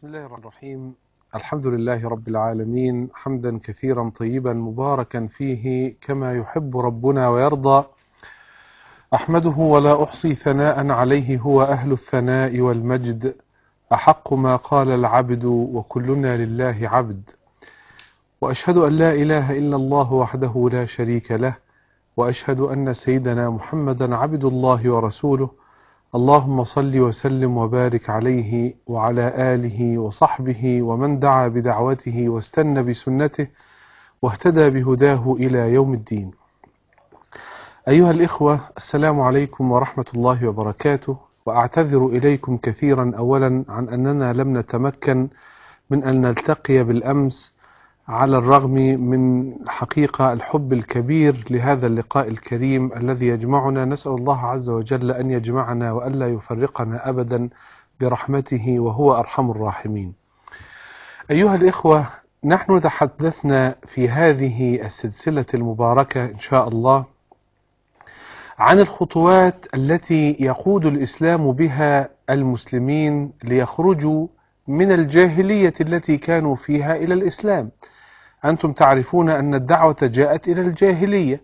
بسم الله الرحمن الرحيم الحمد لله رب العالمين حمدا كثيرا طيبا مباركا فيه كما يحب ربنا ويرضى أحمده ولا أحصي ثناء عليه هو أهل الثناء والمجد أحق ما قال العبد وكلنا لله عبد وأشهد أن لا إله إلا الله وحده لا شريك له وأشهد أن سيدنا محمدا عبد الله ورسوله اللهم صل وسلم وبارك عليه وعلى آله وصحبه ومن دعا بدعوته واستنى بسنته واهتدى بهداه إلى يوم الدين أيها الإخوة السلام عليكم ورحمة الله وبركاته وأعتذر إليكم كثيرا أولا عن أننا لم نتمكن من أن نلتقي بالأمس على الرغم من حقيقة الحب الكبير لهذا اللقاء الكريم الذي يجمعنا نسأل الله عز وجل أن يجمعنا وألا يفرقنا أبدا برحمته وهو أرحم الراحمين أيها الإخوة نحن تحدثنا في هذه السلسلة المباركة إن شاء الله عن الخطوات التي يقود الإسلام بها المسلمين ليخرجوا من الجاهلية التي كانوا فيها إلى الإسلام أنتم تعرفون أن الدعوة جاءت إلى الجاهلية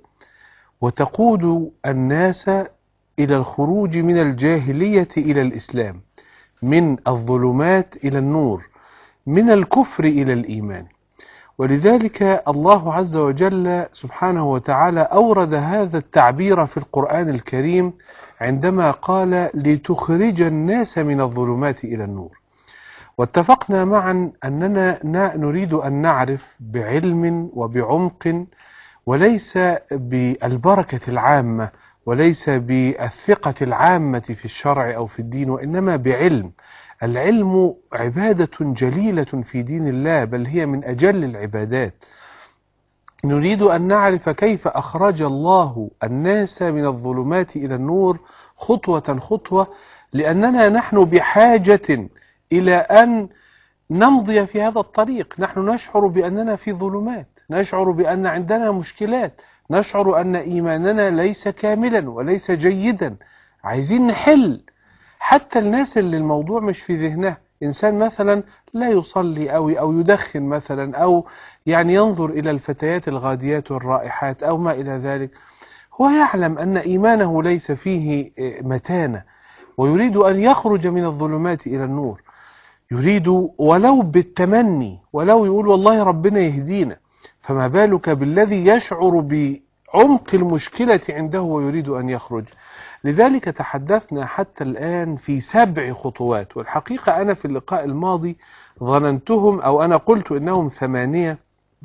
وتقود الناس إلى الخروج من الجاهلية إلى الإسلام من الظلمات إلى النور من الكفر إلى الإيمان ولذلك الله عز وجل سبحانه وتعالى أورد هذا التعبير في القرآن الكريم عندما قال لتخرج الناس من الظلمات إلى النور واتفقنا معا أننا نريد أن نعرف بعلم وبعمق وليس بالبركة العامة وليس بالثقة العامة في الشرع أو في الدين وإنما بعلم العلم عبادة جليلة في دين الله بل هي من أجل العبادات نريد أن نعرف كيف أخرج الله الناس من الظلمات إلى النور خطوة خطوة لأننا نحن بحاجة إلى أن نمضي في هذا الطريق نحن نشعر بأننا في ظلمات نشعر بأن عندنا مشكلات نشعر أن إيماننا ليس كاملا وليس جيدا عايزين نحل حتى الناس اللي الموضوع مش في ذهنه إنسان مثلا لا يصلي أو, أو يدخن مثلا أو يعني ينظر إلى الفتيات الغاديات والرائحات أو ما إلى ذلك هو يعلم أن إيمانه ليس فيه متانة ويريد أن يخرج من الظلمات إلى النور يريد ولو بالتمني ولو يقول والله ربنا يهدينا فما بالك بالذي يشعر بعمق المشكلة عنده ويريد أن يخرج لذلك تحدثنا حتى الآن في سبع خطوات والحقيقة أنا في اللقاء الماضي ظننتهم أو أنا قلت إنهم ثمانية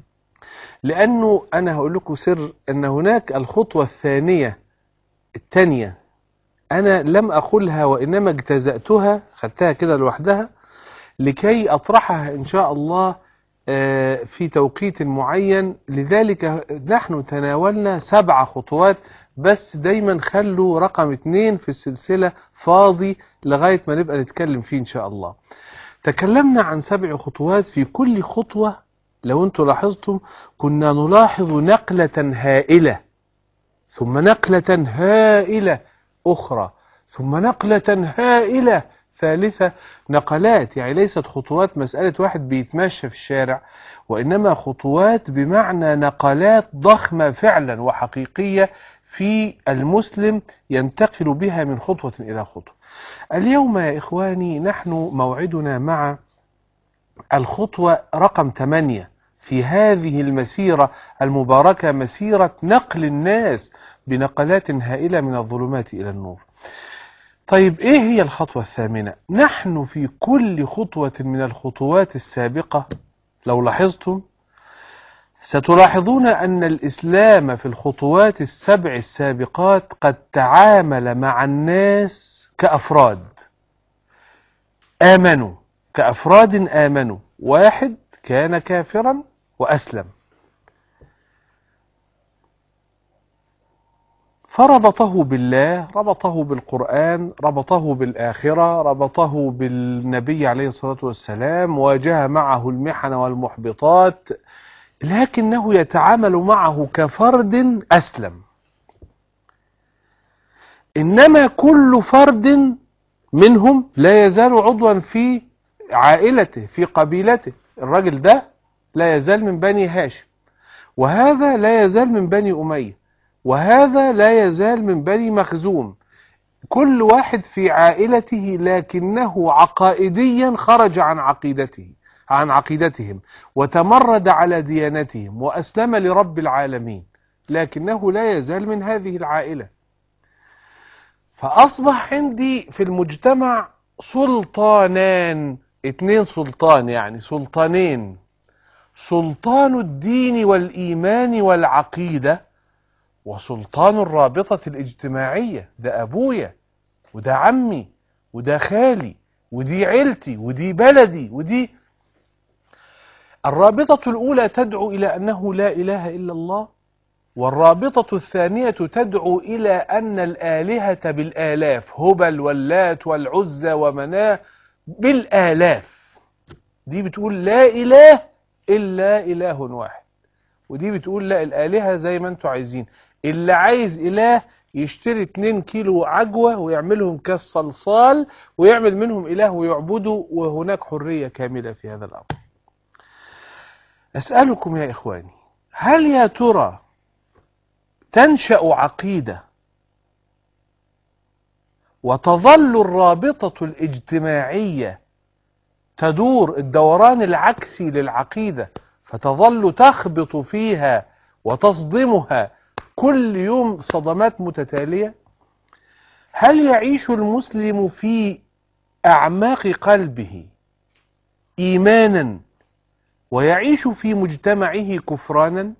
لأنه أنا هقول لكم سر أن هناك الخطوة الثانية الثانية أنا لم أقولها وإنما اجتزأتها خدتها كده لوحدها لكي أطرحها إن شاء الله في توقيت معين لذلك نحن تناولنا سبع خطوات بس دايما خلوا رقم اتنين في السلسلة فاضي لغاية ما نبقى نتكلم فيه إن شاء الله تكلمنا عن سبع خطوات في كل خطوة لو انتم لاحظتم كنا نلاحظ نقلة هائلة ثم نقلة هائلة أخرى ثم نقلة هائلة ثالثة نقلات يعني ليست خطوات مسألة واحد بيتمشى في الشارع وإنما خطوات بمعنى نقلات ضخمة فعلا وحقيقية في المسلم ينتقل بها من خطوة إلى خطوة اليوم يا إخواني نحن موعدنا مع الخطوة رقم 8 في هذه المسيرة المباركة مسيرة نقل الناس بنقلات هائلة من الظلمات إلى النور طيب ايه هي الخطوة الثامنة نحن في كل خطوة من الخطوات السابقة لو لاحظتم ستلاحظون أن الإسلام في الخطوات السبع السابقات قد تعامل مع الناس كأفراد آمنوا كأفراد آمنوا واحد كان كافرا وأسلم فربطه بالله ربطه بالقرآن ربطه بالآخرة ربطه بالنبي عليه الصلاة والسلام واجه معه المحن والمحبطات لكنه يتعامل معه كفرد أسلم إنما كل فرد منهم لا يزال عضوا في عائلته في قبيلته الراجل ده لا يزال من بني هاشم وهذا لا يزال من بني أمية وهذا لا يزال من بني مخزوم كل واحد في عائلته لكنه عقائديا خرج عن عقيدته عن عقيدتهم وتمرد على ديانتهم وأسلم لرب العالمين لكنه لا يزال من هذه العائلة فأصبح عندي في المجتمع سلطانان اتنين سلطان يعني سلطانين سلطان الدين والإيمان والعقيدة وسلطان الرابطة الاجتماعية ده أبويا وده عمي وده خالي ودي عيلتي ودي بلدي ودي الرابطة الأولى تدعو إلى أنه لا إله إلا الله والرابطة الثانية تدعو إلى أن الآلهة بالآلاف هبل واللات والعزى ومناه بالآلاف دي بتقول لا إله إلا إله واحد ودي بتقول لا الآلهة زي ما انتوا عايزين اللي عايز إله يشتري 2 كيلو عجوة ويعملهم كاس صلصال ويعمل منهم إله ويعبده وهناك حرية كاملة في هذا الأمر أسألكم يا إخواني هل يا ترى تنشأ عقيدة وتظل الرابطة الاجتماعية تدور الدوران العكسي للعقيدة فتظل تخبط فيها وتصدمها كل يوم صدمات متتالية هل يعيش المسلم في أعماق قلبه إيمانا ويعيش في مجتمعه كفرانا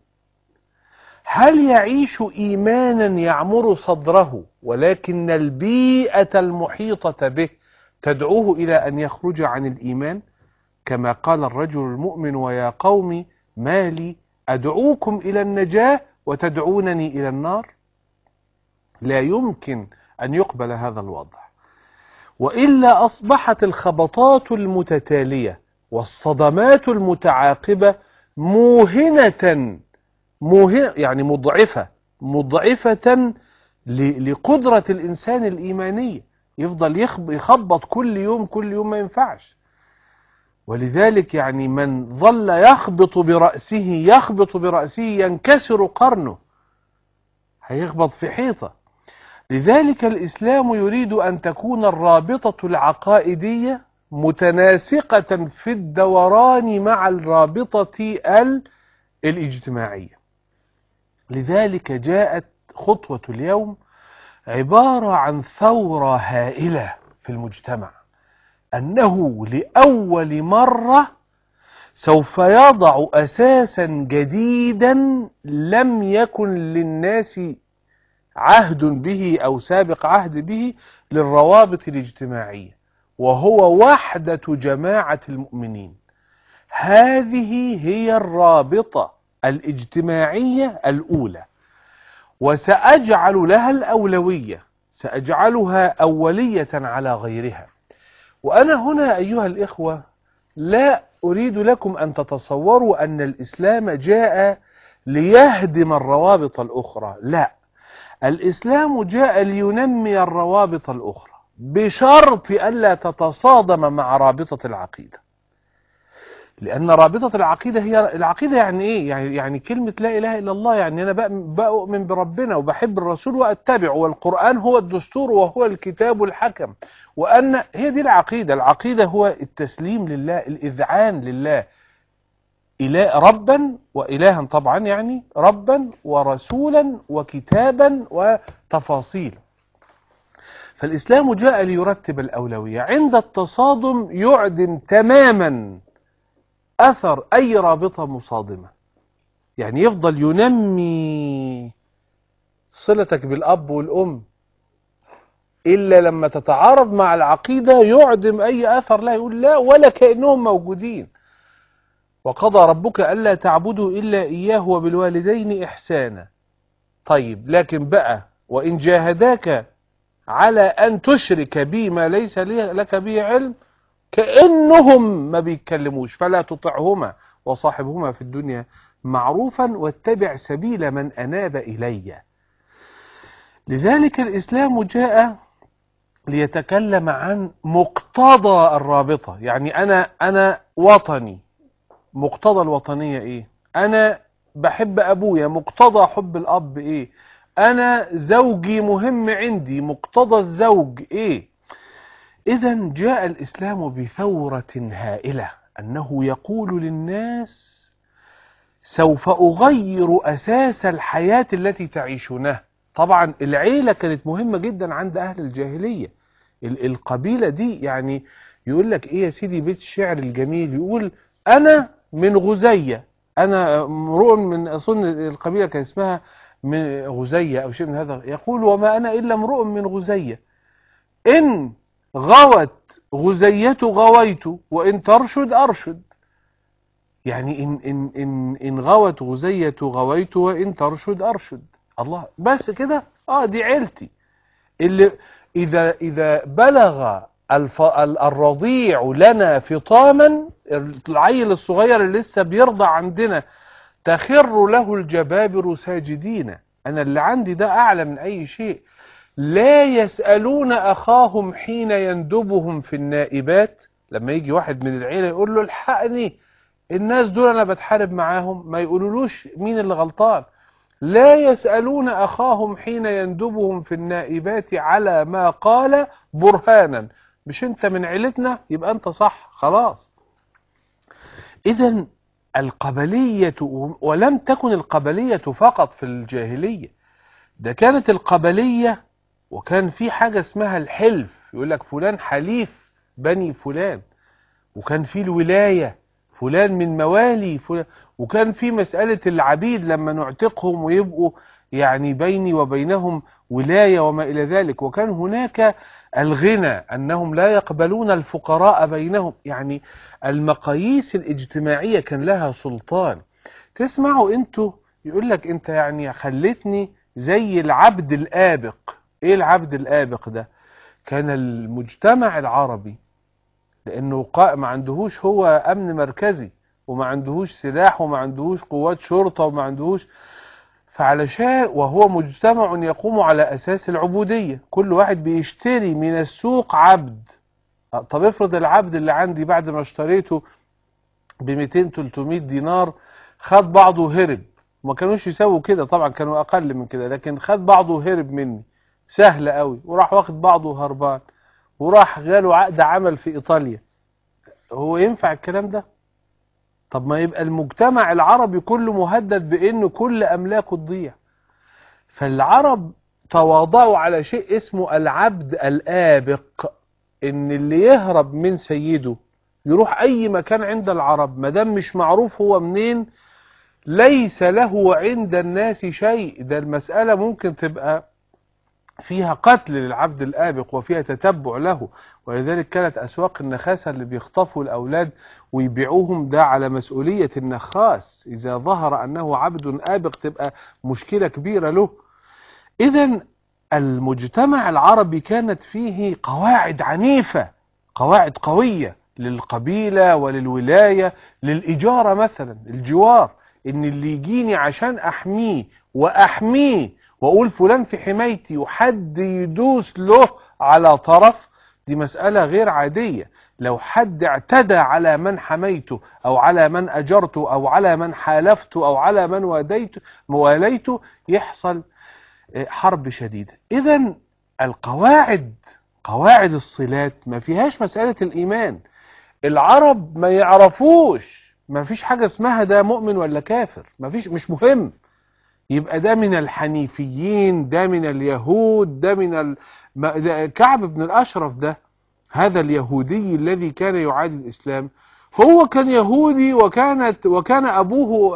هل يعيش إيمانا يعمر صدره ولكن البيئة المحيطة به تدعوه إلى أن يخرج عن الإيمان كما قال الرجل المؤمن ويا قوم ما لي أدعوكم إلى النجاة وتدعونني إلى النار لا يمكن أن يقبل هذا الوضع وإلا أصبحت الخبطات المتتالية والصدمات المتعاقبة موهنة موهنة يعني مضعفة مضعفة لقدرة الإنسان الإيمانية يفضل يخبط كل يوم كل يوم ما ينفعش ولذلك يعني من ظل يخبط برأسه يخبط برأسه ينكسر قرنه هيخبط في حيطة لذلك الإسلام يريد أن تكون الرابطة العقائدية متناسقة في الدوران مع الرابطة الاجتماعية لذلك جاءت خطوة اليوم عبارة عن ثورة هائلة في المجتمع أنه لأول مرة سوف يضع أساسا جديدا لم يكن للناس عهد به أو سابق عهد به للروابط الاجتماعية وهو وحدة جماعة المؤمنين هذه هي الرابطة الاجتماعية الأولى وسأجعل لها الأولوية سأجعلها أولية على غيرها وأنا هنا أيها الإخوة لا أريد لكم أن تتصوروا أن الإسلام جاء ليهدم الروابط الأخرى لا الإسلام جاء لينمي الروابط الأخرى بشرط ألا تتصادم مع رابطة العقيدة لأن رابطة العقيدة هي العقيدة يعني إيه؟ يعني يعني كلمة لا إله إلا الله يعني أنا بؤمن بربنا وبحب الرسول وأتبع والقرآن هو الدستور وهو الكتاب الحكم وأن هي دي العقيدة العقيدة هو التسليم لله الإذعان لله إله ربا وإلها طبعا يعني ربا ورسولا وكتابا وتفاصيل فالإسلام جاء ليرتب الأولوية عند التصادم يعدم تماما أثر أي رابطة مصادمة يعني يفضل ينمي صلتك بالأب والأم إلا لما تتعارض مع العقيدة يعدم أي أثر لا يقول لا ولا كأنهم موجودين وقضى ربك ألا تعبدوا إلا إياه وبالوالدين إحسانا طيب لكن بقى وإن جاهداك على أن تشرك بي ما ليس لك به علم كأنهم ما بيتكلموش فلا تطعهما وصاحبهما في الدنيا معروفا واتبع سبيل من أناب إلي لذلك الإسلام جاء ليتكلم عن مقتضى الرابطة يعني أنا أنا وطني مقتضى الوطنية إيه أنا بحب أبويا مقتضى حب الأب إيه أنا زوجي مهم عندي مقتضى الزوج إيه إذا جاء الإسلام بثورة هائلة أنه يقول للناس سوف أغير أساس الحياة التي تعيشونها طبعا العيلة كانت مهمة جدا عند أهل الجاهلية القبيلة دي يعني يقول لك إيه يا سيدي بيت الشعر الجميل يقول أنا من غزية أنا امرؤ من أظن القبيلة كان اسمها من غزية أو شيء من هذا يقول وما أنا إلا امرؤ من غزية إن غوت غزية غويت وإن ترشد أرشد يعني إن, إن, إن, إن غوت غزية غويت وإن ترشد أرشد الله بس كده آه دي عيلتي اللي إذا, إذا بلغ الف... الرضيع لنا فطاما العيل الصغير اللي لسه بيرضع عندنا تخر له الجبابر ساجدين أنا اللي عندي ده أعلى من أي شيء لا يسألون أخاهم حين يندبهم في النائبات لما يجي واحد من العيلة يقول له الحقني الناس دول أنا بتحارب معاهم ما يقولولوش مين اللي غلطان لا يسألون أخاهم حين يندبهم في النائبات على ما قال برهانا مش انت من عيلتنا يبقى انت صح خلاص اذا القبلية ولم تكن القبلية فقط في الجاهلية ده كانت القبلية وكان في حاجة اسمها الحلف يقول لك فلان حليف بني فلان وكان في الولاية فلان من موالي فلان وكان في مسألة العبيد لما نعتقهم ويبقوا يعني بيني وبينهم ولاية وما إلى ذلك وكان هناك الغنى أنهم لا يقبلون الفقراء بينهم يعني المقاييس الاجتماعية كان لها سلطان تسمعوا أنتوا يقول لك أنت يعني خلتني زي العبد الآبق إيه العبد الآبق ده كان المجتمع العربي لأنه ما عندهوش هو أمن مركزي وما عندهوش سلاح وما عندهوش قوات شرطة وما عندهوش فعلشان وهو مجتمع يقوم على أساس العبودية كل واحد بيشتري من السوق عبد طب افرض العبد اللي عندي بعد ما اشتريته ب 200-300 دينار خد بعضه وهرب ما كانوش يسووا كده طبعا كانوا أقل من كده لكن خد بعضه وهرب مني سهل قوي وراح واخد بعضه وهربان وراح جاله عقد عمل في إيطاليا هو ينفع الكلام ده طب ما يبقى المجتمع العربي كله مهدد بأنه كل أملاكه تضيع فالعرب تواضعوا على شيء اسمه العبد الآبق إن اللي يهرب من سيده يروح أي مكان عند العرب ما دام مش معروف هو منين ليس له عند الناس شيء ده المسألة ممكن تبقى فيها قتل للعبد الآبق وفيها تتبع له ولذلك كانت أسواق النخاسة اللي بيخطفوا الأولاد ويبيعوهم ده على مسؤولية النخاس إذا ظهر أنه عبد آبق تبقى مشكلة كبيرة له إذا المجتمع العربي كانت فيه قواعد عنيفة قواعد قوية للقبيلة وللولاية للإجارة مثلا الجوار إن اللي يجيني عشان أحميه وأحميه واقول فلان في حمايتي وحد يدوس له على طرف دي مسألة غير عادية لو حد اعتدى على من حميته او على من اجرته او على من حالفته او على من واديته مواليته يحصل حرب شديدة اذا القواعد قواعد الصلات ما فيهاش مسألة الايمان العرب ما يعرفوش ما فيش حاجة اسمها ده مؤمن ولا كافر ما فيش مش مهم يبقى ده من الحنيفيين ده من اليهود ده من ال... ده كعب بن الأشرف ده هذا اليهودي الذي كان يعادي الإسلام هو كان يهودي وكانت وكان أبوه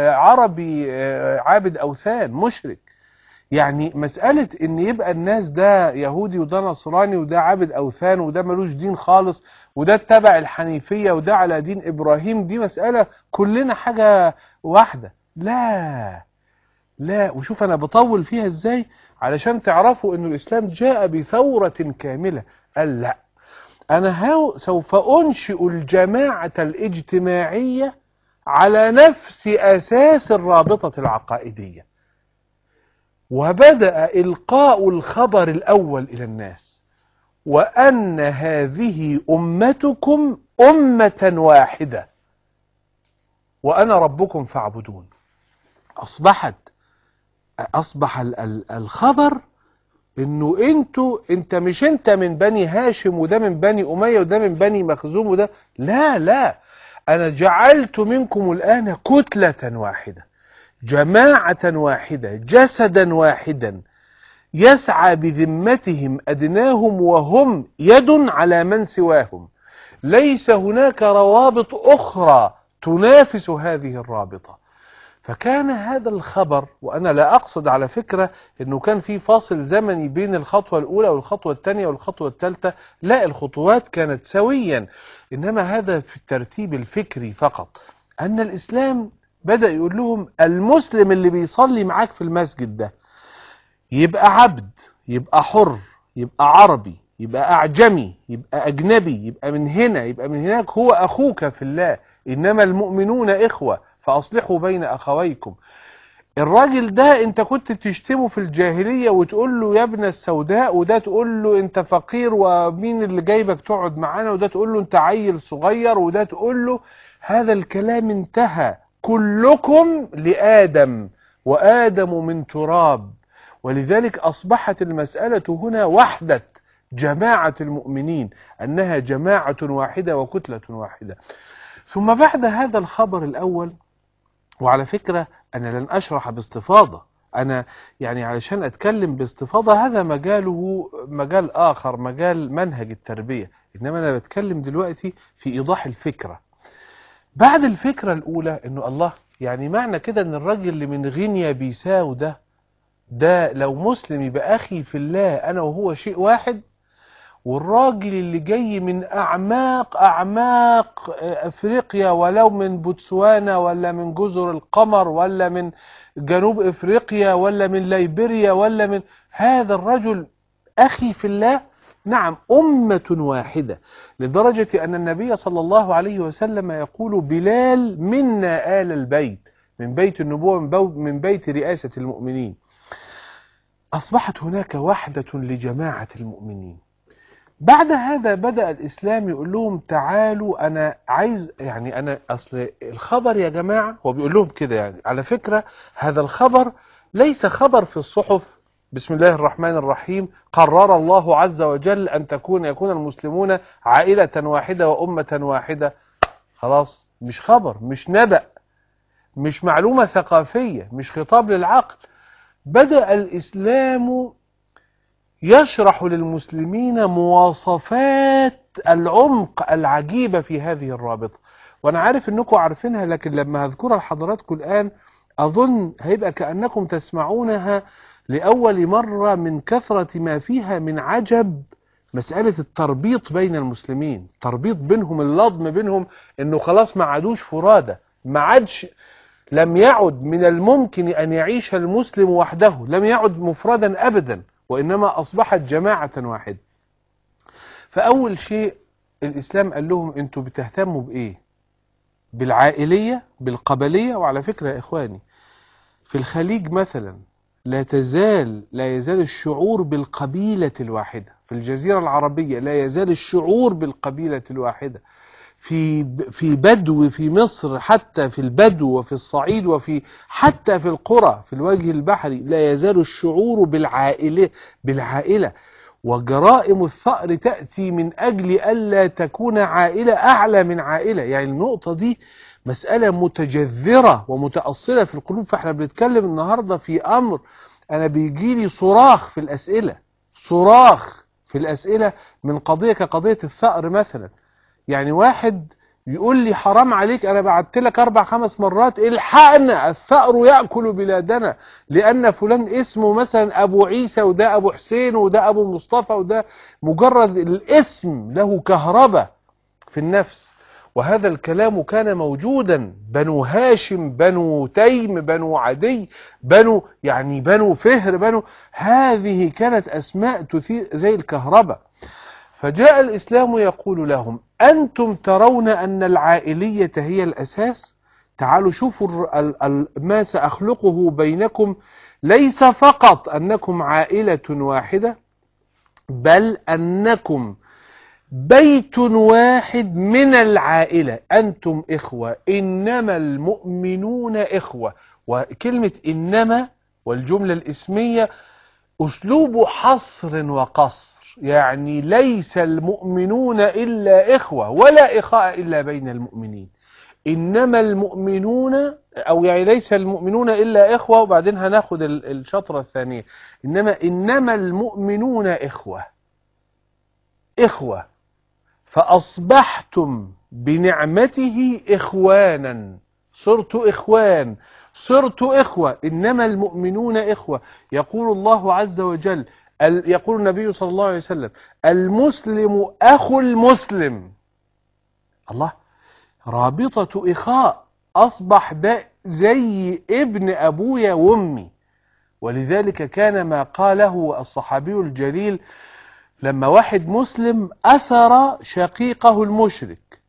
عربي عابد أوثان مشرك يعني مسألة إن يبقى الناس ده يهودي وده نصراني وده عابد أوثان وده ملوش دين خالص وده اتبع الحنيفية وده على دين إبراهيم دي مسألة كلنا حاجة واحدة لا لا وشوف أنا بطول فيها إزاي علشان تعرفوا أن الإسلام جاء بثورة كاملة قال لا أنا هاو سوف أنشئ الجماعة الاجتماعية على نفس أساس الرابطة العقائدية وبدأ إلقاء الخبر الأول إلى الناس وأن هذه أمتكم أمة واحدة وأنا ربكم فاعبدون أصبحت أصبح الخبر انه انتوا انت مش انت من بني هاشم وده من بني اميه وده من بني مخزوم وده لا لا انا جعلت منكم الان كتله واحده جماعه واحده جسدا واحدا يسعى بذمتهم ادناهم وهم يد على من سواهم ليس هناك روابط اخرى تنافس هذه الرابطه فكان هذا الخبر وأنا لا أقصد على فكرة أنه كان في فاصل زمني بين الخطوة الأولى والخطوة الثانية والخطوة الثالثة لا الخطوات كانت سويا إنما هذا في الترتيب الفكري فقط أن الإسلام بدأ يقول لهم المسلم اللي بيصلي معاك في المسجد ده يبقى عبد يبقى حر يبقى عربي يبقى أعجمي يبقى أجنبي يبقى من هنا يبقى من هناك هو أخوك في الله إنما المؤمنون إخوة فأصلحوا بين أخويكم الراجل ده انت كنت بتشتمه في الجاهلية وتقول له يا ابن السوداء وده تقول له انت فقير ومين اللي جايبك تقعد معانا وده تقول له انت عيل صغير وده تقول له هذا الكلام انتهى كلكم لآدم وآدم من تراب ولذلك أصبحت المسألة هنا وحدة جماعة المؤمنين أنها جماعة واحدة وكتلة واحدة ثم بعد هذا الخبر الأول وعلى فكرة أنا لن أشرح باستفاضة أنا يعني علشان أتكلم باستفاضة هذا مجاله مجال آخر مجال منهج التربية إنما أنا بتكلم دلوقتي في إيضاح الفكرة بعد الفكرة الأولى إنه الله يعني معنى كده إن الراجل اللي من غينيا بيساو ده ده لو مسلم يبقى أخي في الله أنا وهو شيء واحد والراجل اللي جاي من أعماق أعماق أفريقيا ولو من بوتسوانا ولا من جزر القمر ولا من جنوب أفريقيا ولا من ليبيريا ولا من هذا الرجل أخي في الله نعم أمة واحدة لدرجة أن النبي صلى الله عليه وسلم يقول بلال منا آل البيت من بيت النبوة من بيت رئاسة المؤمنين أصبحت هناك وحدة لجماعة المؤمنين بعد هذا بدأ الإسلام يقول لهم تعالوا أنا عايز يعني أنا أصل الخبر يا جماعة هو بيقول لهم كده يعني على فكرة هذا الخبر ليس خبر في الصحف بسم الله الرحمن الرحيم قرر الله عز وجل أن تكون يكون المسلمون عائلة واحدة وأمة واحدة خلاص مش خبر مش نبأ مش معلومة ثقافية مش خطاب للعقل بدأ الإسلام يشرح للمسلمين مواصفات العمق العجيبة في هذه الرابطة وأنا عارف أنكم عارفينها لكن لما هذكرها لحضراتكم الآن أظن هيبقى كأنكم تسمعونها لأول مرة من كثرة ما فيها من عجب مسألة التربيط بين المسلمين تربيط بينهم اللضم بينهم أنه خلاص ما عادوش فرادة ما عادش لم يعد من الممكن أن يعيش المسلم وحده لم يعد مفردا أبدا وإنما أصبحت جماعة واحدة فأول شيء الإسلام قال لهم أنتوا بتهتموا بإيه بالعائلية بالقبلية وعلى فكرة يا إخواني في الخليج مثلا لا تزال لا يزال الشعور بالقبيلة الواحدة في الجزيرة العربية لا يزال الشعور بالقبيلة الواحدة في في بدو في مصر حتى في البدو وفي الصعيد وفي حتى في القرى في الوجه البحري لا يزال الشعور بالعائلة بالعائلة وجرائم الثأر تأتي من أجل ألا تكون عائلة أعلى من عائلة يعني النقطة دي مسألة متجذرة ومتأصلة في القلوب فاحنا بنتكلم النهاردة في أمر أنا بيجي لي صراخ في الأسئلة صراخ في الأسئلة من قضية كقضية الثأر مثلا يعني واحد يقول لي حرام عليك انا بعت لك اربع خمس مرات الحقنا الثأر يأكل بلادنا لان فلان اسمه مثلا ابو عيسى وده ابو حسين وده ابو مصطفى وده مجرد الاسم له كهرباء في النفس وهذا الكلام كان موجودا بنو هاشم بنو تيم بنو عدي بنو يعني بنو فهر بنو هذه كانت اسماء تثير زي الكهرباء فجاء الإسلام يقول لهم أنتم ترون أن العائلية هي الأساس تعالوا شوفوا ما سأخلقه بينكم ليس فقط أنكم عائلة واحدة بل أنكم بيت واحد من العائلة أنتم إخوة إنما المؤمنون إخوة وكلمة إنما والجملة الإسمية أسلوب حصر وقصر يعني ليس المؤمنون إلا إخوة ولا إخاء إلا بين المؤمنين إنما المؤمنون أو يعني ليس المؤمنون إلا إخوة وبعدين هناخد الشطرة الثانية إنما إنما المؤمنون إخوة إخوة فأصبحتم بنعمته إخوانا صرت إخوان صرت إخوة إنما المؤمنون إخوة يقول الله عز وجل يقول النبي صلى الله عليه وسلم المسلم أخو المسلم الله رابطة إخاء أصبح ده زي ابن أبويا وأمي ولذلك كان ما قاله الصحابي الجليل لما واحد مسلم أسر شقيقه المشرك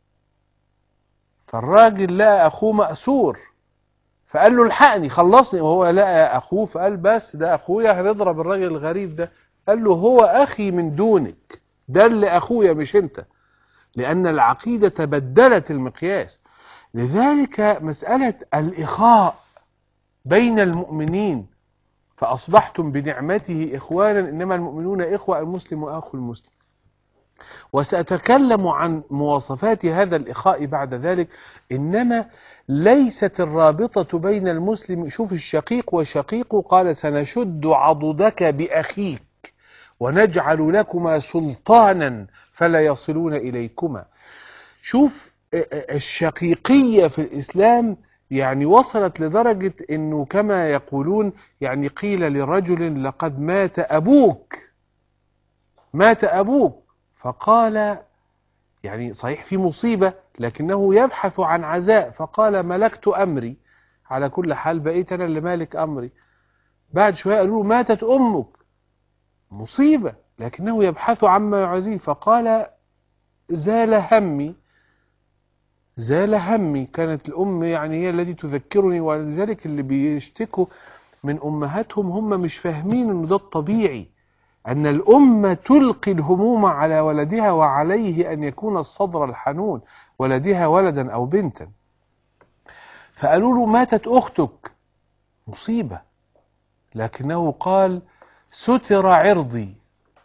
فالراجل لقى أخوه مأسور فقال له الحقني خلصني وهو لقى أخوه فقال بس ده أخويا هنضرب الراجل الغريب ده قال له هو أخي من دونك ده اللي أخويا مش أنت لأن العقيدة بدلت المقياس لذلك مسألة الإخاء بين المؤمنين فأصبحتم بنعمته إخوانا إنما المؤمنون إخوة المسلم أخو المسلم وسأتكلم عن مواصفات هذا الإخاء بعد ذلك إنما ليست الرابطة بين المسلم شوف الشقيق وشقيق قال سنشد عضدك بأخيك ونجعل لكما سلطانا فلا يصلون إليكما شوف الشقيقية في الإسلام يعني وصلت لدرجة أنه كما يقولون يعني قيل لرجل لقد مات أبوك مات أبوك فقال يعني صحيح في مصيبة لكنه يبحث عن عزاء فقال ملكت أمري على كل حال بقيت أنا اللي مالك أمري بعد شوية قالوا له ماتت أمك مصيبة لكنه يبحث عما يعزيه فقال زال همي زال همي كانت الأم يعني هي التي تذكرني ولذلك اللي بيشتكوا من أمهاتهم هم مش فاهمين أنه ده الطبيعي أن الأم تلقي الهموم على ولدها وعليه أن يكون الصدر الحنون ولدها ولدا أو بنتا فقالوا له ماتت أختك مصيبة لكنه قال ستر عرضي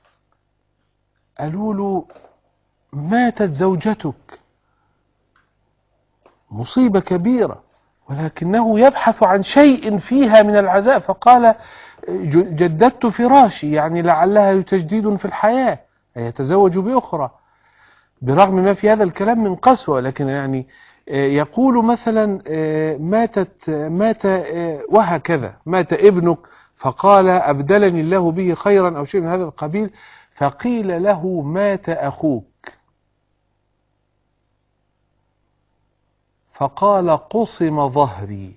قالوا له ماتت زوجتك مصيبة كبيرة ولكنه يبحث عن شيء فيها من العزاء فقال جددت فراشي يعني لعلها تجديد في الحياة يتزوج بأخرى برغم ما في هذا الكلام من قسوة لكن يعني يقول مثلا ماتت مات وهكذا مات ابنك فقال أبدلني الله به خيرا أو شيء من هذا القبيل فقيل له مات أخوك فقال قصم ظهري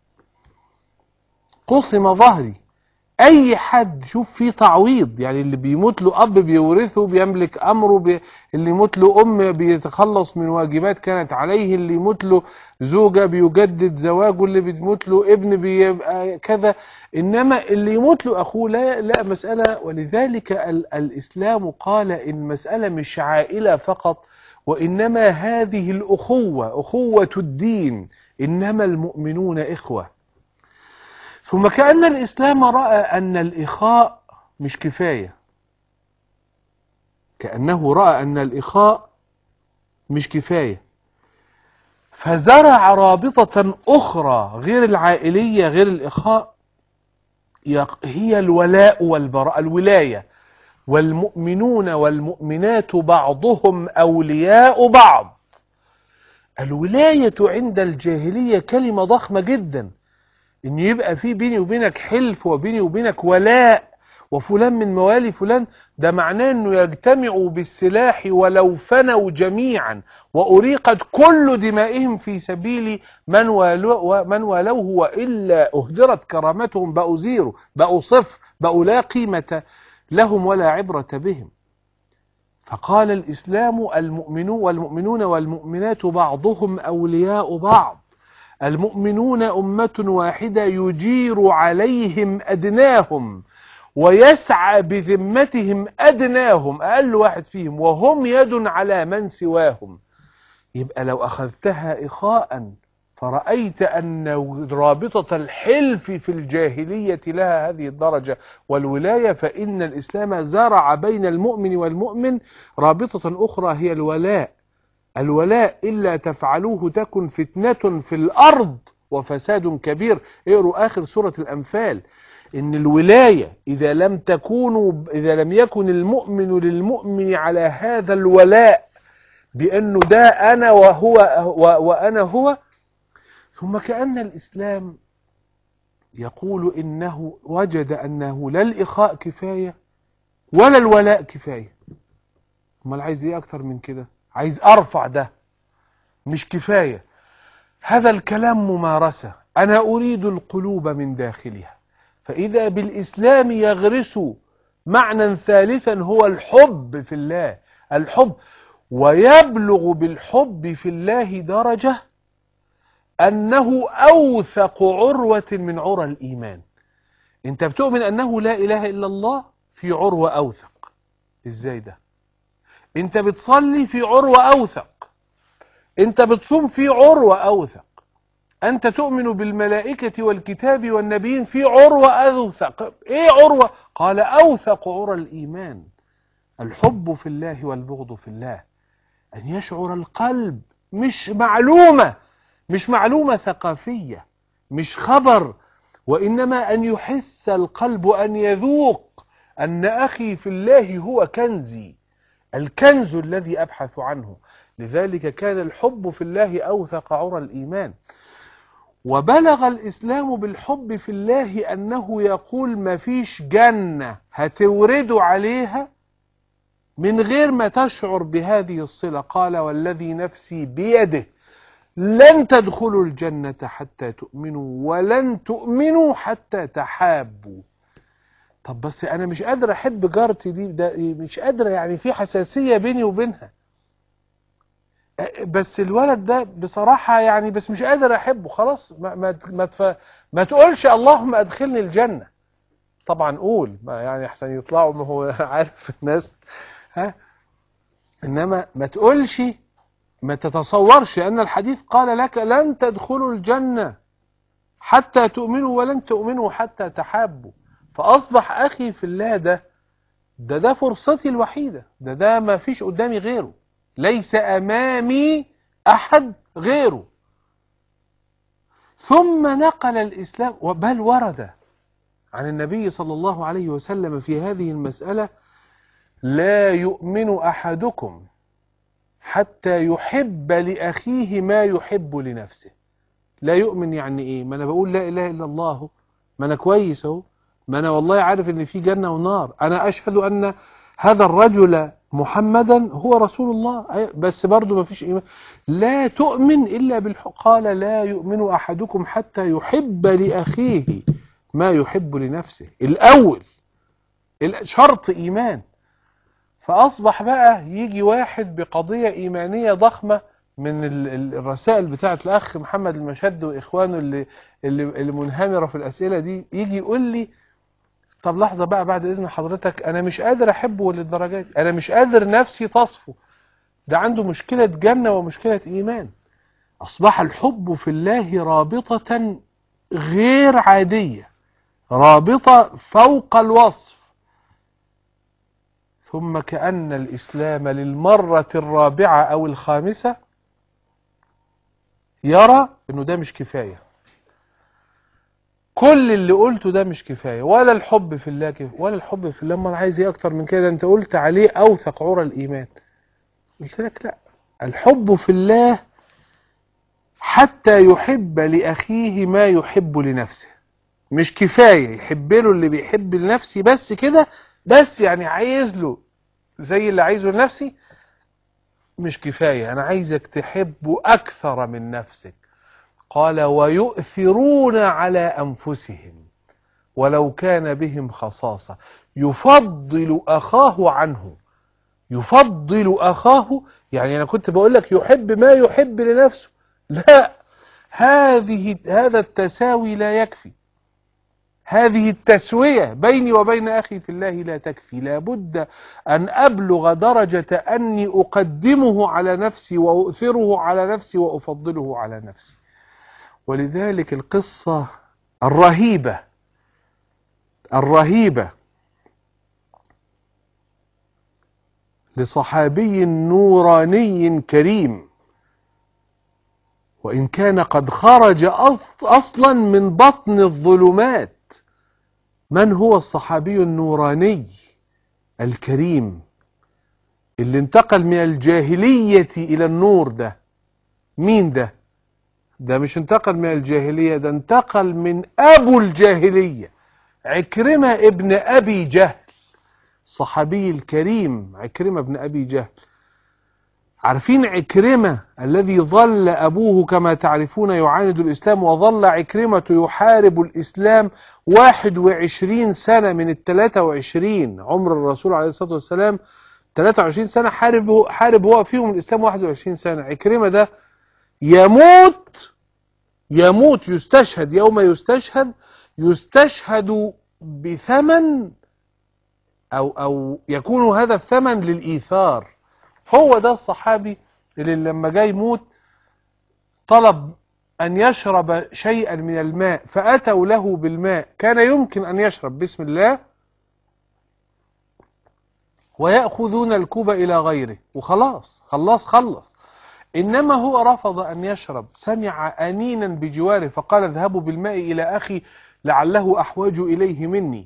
قصم ظهري اي حد شوف فيه تعويض يعني اللي بيموت له اب بيورثه بيملك امره بي اللي يموت له ام بيتخلص من واجبات كانت عليه اللي يموت له زوجة بيجدد زواجه اللي بيموت له ابن بيبقى كذا انما اللي يموت له اخوه لا لا مسألة ولذلك ال الاسلام قال ان مسألة مش عائلة فقط وإنما هذه الأخوة أخوة الدين إنما المؤمنون إخوة ثم كأن الإسلام رأى أن الإخاء مش كفاية كأنه رأى أن الإخاء مش كفاية فزرع رابطة أخرى غير العائلية غير الإخاء هي الولاء والبراء الولاية والمؤمنون والمؤمنات بعضهم أولياء بعض الولاية عند الجاهلية كلمة ضخمة جدا إن يبقى في بيني وبينك حلف وبيني وبينك ولاء وفلان من موالي فلان ده معناه أنه يجتمعوا بالسلاح ولو فنوا جميعا وأريقت كل دمائهم في سبيل من, والو من والوه وإلا أهدرت كرامتهم بقوا زيرو بقوا صفر بقوا لا قيمة لهم ولا عبرة بهم فقال الإسلام المؤمنون والمؤمنون والمؤمنات بعضهم أولياء بعض المؤمنون أمة واحدة يجير عليهم أدناهم ويسعى بذمتهم أدناهم أقل واحد فيهم وهم يد على من سواهم يبقى لو أخذتها إخاء فرأيت أن رابطة الحلف في الجاهلية لها هذه الدرجة والولاية فإن الإسلام زرع بين المؤمن والمؤمن رابطة أخرى هي الولاء الولاء إلا تفعلوه تكن فتنة في الأرض وفساد كبير اقروا آخر سورة الأنفال إن الولاية إذا لم تكونوا إذا لم يكن المؤمن للمؤمن على هذا الولاء بأنه ده أنا وهو وأنا هو ثم كأن الإسلام يقول إنه وجد أنه لا الإخاء كفاية ولا الولاء كفاية امال عايز إيه أكتر من كده عايز أرفع ده مش كفاية هذا الكلام ممارسة أنا أريد القلوب من داخلها فإذا بالإسلام يغرس معنى ثالثا هو الحب في الله الحب ويبلغ بالحب في الله درجة أنه أوثق عروة من عرى الإيمان أنت بتؤمن أنه لا إله إلا الله في عروة أوثق إزاي ده أنت بتصلي في عروة أوثق أنت بتصوم في عروة أوثق أنت تؤمن بالملائكة والكتاب والنبيين في عروة أوثق إيه عروة؟ قال أوثق عرى الإيمان الحب في الله والبغض في الله أن يشعر القلب مش معلومة مش معلومة ثقافية مش خبر وإنما أن يحس القلب أن يذوق أن أخي في الله هو كنزي الكنز الذي أبحث عنه لذلك كان الحب في الله أوثق عرى الإيمان وبلغ الإسلام بالحب في الله أنه يقول ما فيش جنة هتوردوا عليها من غير ما تشعر بهذه الصلة قال والذي نفسي بيده لن تدخلوا الجنة حتى تؤمنوا ولن تؤمنوا حتى تحابوا طب بس أنا مش قادر أحب جارتي دي ده مش قادرة يعني في حساسية بيني وبينها بس الولد ده بصراحة يعني بس مش قادر أحبه خلاص ما, ما, ما, ما تقولش اللهم أدخلني الجنة طبعا قول ما يعني أحسن يطلعوا ما هو عارف الناس ها إنما ما تقولش ما تتصورش أن الحديث قال لك لن تدخلوا الجنة حتى تؤمنوا ولن تؤمنوا حتى تحابوا فأصبح أخي في الله ده ده ده فرصتي الوحيدة ده ده ما فيش قدامي غيره ليس أمامي أحد غيره ثم نقل الإسلام بل ورد عن النبي صلى الله عليه وسلم في هذه المسألة لا يؤمن أحدكم حتى يحب لأخيه ما يحب لنفسه لا يؤمن يعني إيه ما أنا بقول لا إله إلا الله ما أنا كويس أهو ما أنا والله عارف إن في جنة ونار أنا أشهد أن هذا الرجل محمدا هو رسول الله بس برضه ما فيش إيمان لا تؤمن إلا بالحق قال لا يؤمن أحدكم حتى يحب لأخيه ما يحب لنفسه الأول شرط إيمان فأصبح بقى يجي واحد بقضية إيمانية ضخمة من الرسائل بتاعة الأخ محمد المشد وإخوانه اللي, اللي, اللي منهمرة في الأسئلة دي يجي يقول لي طب لحظة بقى بعد إذن حضرتك أنا مش قادر أحبه للدرجة دي أنا مش قادر نفسي تصفو ده عنده مشكلة جنة ومشكلة إيمان أصبح الحب في الله رابطة غير عادية رابطة فوق الوصف ثم كأن الإسلام للمرة الرابعة أو الخامسة يرى أنه ده مش كفاية كل اللي قلته ده مش كفاية ولا الحب في الله كفاية ولا الحب في الله ما أنا عايز إيه أكتر من كده أنت قلت عليه أوثق عرى الإيمان قلت لك لا الحب في الله حتى يحب لأخيه ما يحب لنفسه مش كفاية يحب له اللي بيحب لنفسي بس كده بس يعني عايز له زي اللي عايزه لنفسي مش كفاية أنا عايزك تحبه أكثر من نفسك قال ويؤثرون على أنفسهم ولو كان بهم خصاصة يفضل أخاه عنه يفضل أخاه يعني أنا كنت بقول لك يحب ما يحب لنفسه لا هذه هذا التساوي لا يكفي هذه التسوية بيني وبين أخي في الله لا تكفي لابد أن أبلغ درجة أني أقدمه على نفسي وأؤثره على نفسي وأفضله على نفسي ولذلك القصة الرهيبة الرهيبة لصحابي نوراني كريم وإن كان قد خرج أصلا من بطن الظلمات من هو الصحابي النوراني الكريم اللي انتقل من الجاهلية إلى النور ده مين ده ده مش انتقل من الجاهلية ده انتقل من أبو الجاهلية عكرمة ابن أبي جهل الصحابي الكريم عكرمة ابن أبي جهل عارفين عكرمة الذي ظل أبوه كما تعرفون يعاند الإسلام وظل عكرمة يحارب الإسلام 21 سنة من ال 23 عمر الرسول عليه الصلاة والسلام 23 سنة حارب حارب هو فيهم الإسلام 21 سنة عكرمة ده يموت يموت يستشهد يوم يستشهد يستشهد بثمن أو, أو يكون هذا الثمن للإيثار هو ده الصحابي اللي لما جاي يموت طلب أن يشرب شيئا من الماء فأتوا له بالماء كان يمكن أن يشرب بسم الله ويأخذون الكوب إلى غيره وخلاص خلاص خلص إنما هو رفض أن يشرب سمع أنينا بجواره فقال اذهبوا بالماء إلى أخي لعله أحوج إليه مني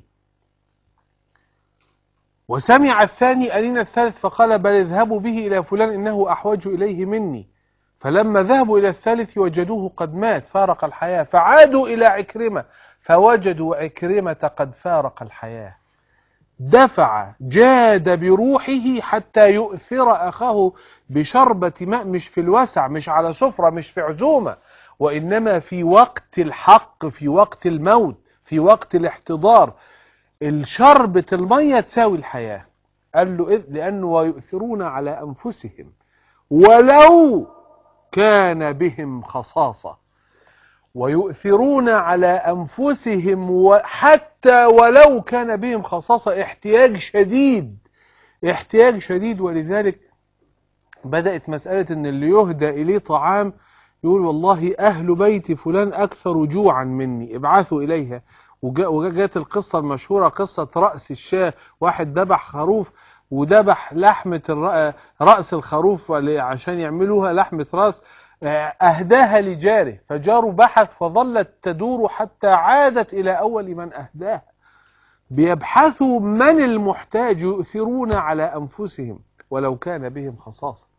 وسمع الثاني أنين الثالث فقال بل اذهبوا به إلى فلان إنه أحوج إليه مني فلما ذهبوا إلى الثالث وجدوه قد مات فارق الحياة فعادوا إلى عكرمة فوجدوا عكرمة قد فارق الحياة دفع جاد بروحه حتى يؤثر أخاه بشربة ماء مش في الوسع مش على سفرة مش في عزومة وإنما في وقت الحق في وقت الموت في وقت الاحتضار الشربة المية تساوي الحياة قال له إذ لأنه ويؤثرون على أنفسهم ولو كان بهم خصاصة ويؤثرون على أنفسهم حتى ولو كان بهم خصاصة احتياج شديد احتياج شديد ولذلك بدأت مسألة أن اللي يهدى إليه طعام يقول والله أهل بيت فلان أكثر جوعا مني ابعثوا إليها وجاءت القصة المشهورة قصة رأس الشاة واحد ذبح خروف وذبح لحمة رأس الخروف عشان يعملوها لحمة رأس أهداها لجاره فجاره بحث فظلت تدور حتى عادت إلى أول من أهداها بيبحثوا من المحتاج يؤثرون على أنفسهم ولو كان بهم خصاصة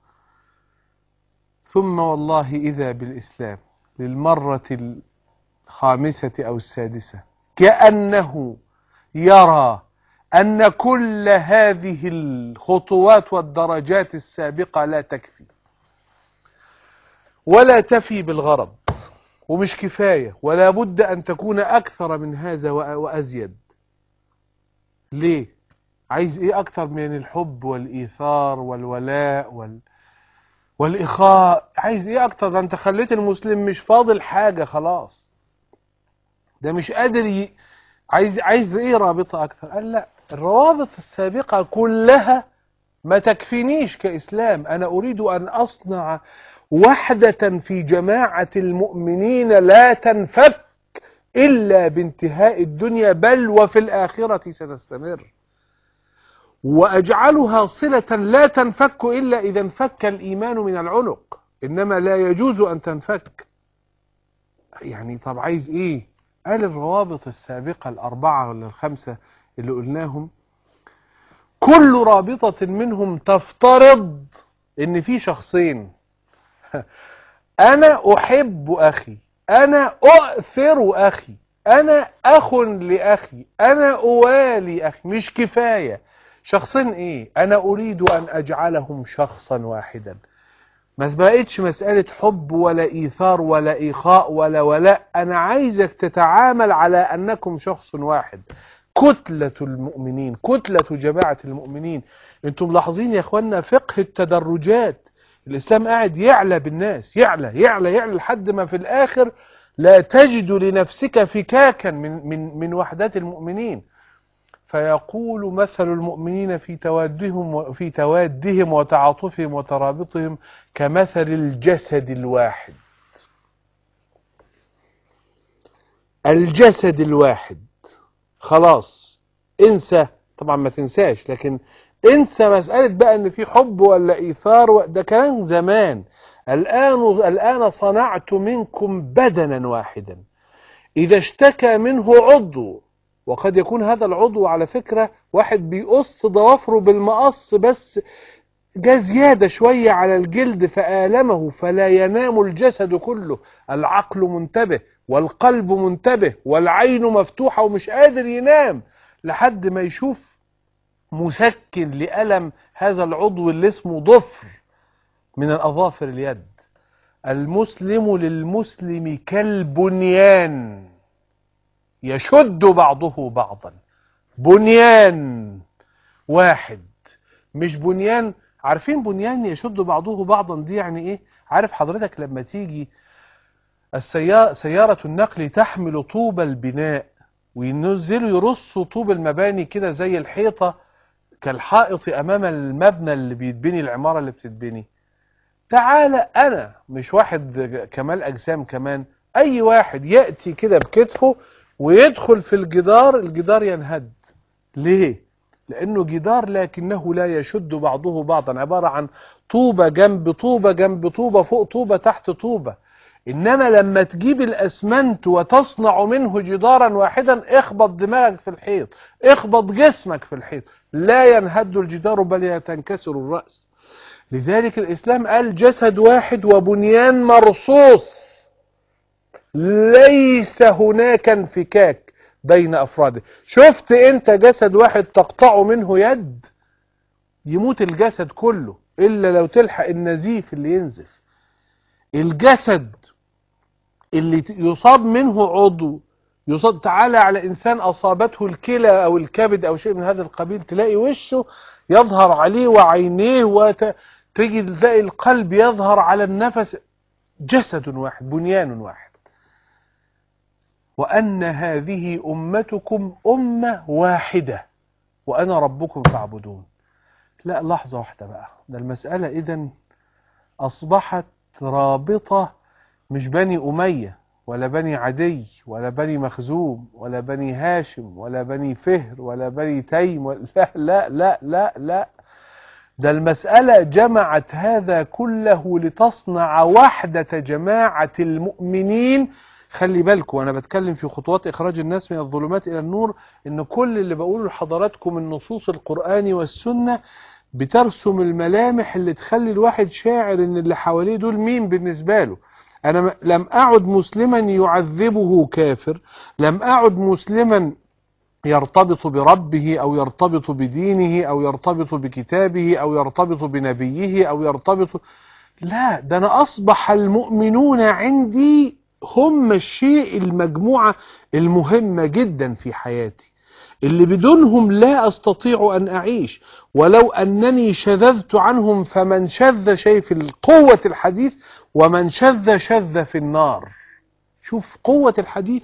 ثم والله إذا بالإسلام للمرة الخامسة أو السادسة كأنه يرى أن كل هذه الخطوات والدرجات السابقة لا تكفي ولا تفي بالغرض ومش كفاية ولا بد أن تكون أكثر من هذا وأزيد ليه؟ عايز إيه أكثر من الحب والإيثار والولاء وال... والإخاء عايز إيه أكثر ده أنت خليت المسلم مش فاضل حاجة خلاص ده مش قادر ي... عايز عايز ايه رابطه اكثر قال لا الروابط السابقه كلها ما تكفينيش كاسلام انا اريد ان اصنع وحده في جماعه المؤمنين لا تنفك الا بانتهاء الدنيا بل وفي الاخره ستستمر واجعلها صله لا تنفك الا اذا انفك الايمان من العنق انما لا يجوز ان تنفك يعني طب عايز ايه قال الروابط السابقة الأربعة ولا الخمسة اللي قلناهم كل رابطة منهم تفترض ان في شخصين انا احب اخي انا اؤثر اخي انا اخ لاخي انا اوالي اخي مش كفاية شخصين ايه انا اريد ان اجعلهم شخصا واحدا ما بقتش مسألة حب ولا إيثار ولا إخاء ولا ولاء أنا عايزك تتعامل على أنكم شخص واحد كتلة المؤمنين كتلة جماعة المؤمنين انتم ملاحظين يا اخوانا فقه التدرجات الإسلام قاعد يعلى بالناس يعلى يعلى يعلى لحد ما في الآخر لا تجد لنفسك فكاكا من, من, من وحدات المؤمنين فيقول مثل المؤمنين في توادهم في توادهم وتعاطفهم وترابطهم كمثل الجسد الواحد الجسد الواحد خلاص انسى طبعا ما تنساش لكن انسى مسألة بقى ان في حب ولا ايثار ده كان زمان الآن الآن صنعت منكم بدنا واحدا إذا اشتكى منه عضو وقد يكون هذا العضو على فكرة واحد بيقص ضوافره بالمقص بس جاء زيادة شوية على الجلد فآلمه فلا ينام الجسد كله العقل منتبه والقلب منتبه والعين مفتوحة ومش قادر ينام لحد ما يشوف مسكن لألم هذا العضو اللي اسمه ضفر من الأظافر اليد المسلم للمسلم كالبنيان يشد بعضه بعضا بنيان واحد مش بنيان عارفين بنيان يشد بعضه بعضا دي يعني ايه عارف حضرتك لما تيجي السيارة سيارة النقل تحمل طوب البناء وينزلوا يرصوا طوب المباني كده زي الحيطة كالحائط أمام المبنى اللي بيتبني العمارة اللي بتتبني تعالى أنا مش واحد كمال أجسام كمان أي واحد يأتي كده بكتفه ويدخل في الجدار الجدار ينهد ليه؟ لأنه جدار لكنه لا يشد بعضه بعضا عبارة عن طوبة جنب طوبة جنب طوبة فوق طوبة تحت طوبة إنما لما تجيب الأسمنت وتصنع منه جدارا واحدا اخبط دماغك في الحيط اخبط جسمك في الحيط لا ينهد الجدار بل يتنكسر الرأس لذلك الإسلام قال جسد واحد وبنيان مرصوص ليس هناك انفكاك بين أفراده شفت أنت جسد واحد تقطع منه يد يموت الجسد كله إلا لو تلحق النزيف اللي ينزف الجسد اللي يصاب منه عضو يصاب تعالى على إنسان أصابته الكلى أو الكبد أو شيء من هذا القبيل تلاقي وشه يظهر عليه وعينيه وتجي تلاقي القلب يظهر على النفس جسد واحد بنيان واحد وأن هذه أمتكم أمة واحدة وأنا ربكم فاعبدون لا لحظة واحدة بقى ده المسألة إذن أصبحت رابطة مش بني أمية ولا بني عدي ولا بني مخزوم ولا بني هاشم ولا بني فهر ولا بني تيم لا لا لا لا لا ده المسألة جمعت هذا كله لتصنع وحدة جماعة المؤمنين خلي بالكم وانا بتكلم في خطوات اخراج الناس من الظلمات الى النور ان كل اللي بقوله لحضراتكم النصوص القرآن والسنة بترسم الملامح اللي تخلي الواحد شاعر ان اللي حواليه دول مين بالنسبة له انا لم اعد مسلما يعذبه كافر لم اعد مسلما يرتبط بربه او يرتبط بدينه او يرتبط بكتابه او يرتبط بنبيه او يرتبط لا ده انا اصبح المؤمنون عندي هم الشيء المجموعة المهمة جدا في حياتي اللي بدونهم لا أستطيع أن أعيش ولو أنني شذذت عنهم فمن شذ شيء في قوة الحديث ومن شذ شذ في النار شوف قوة الحديث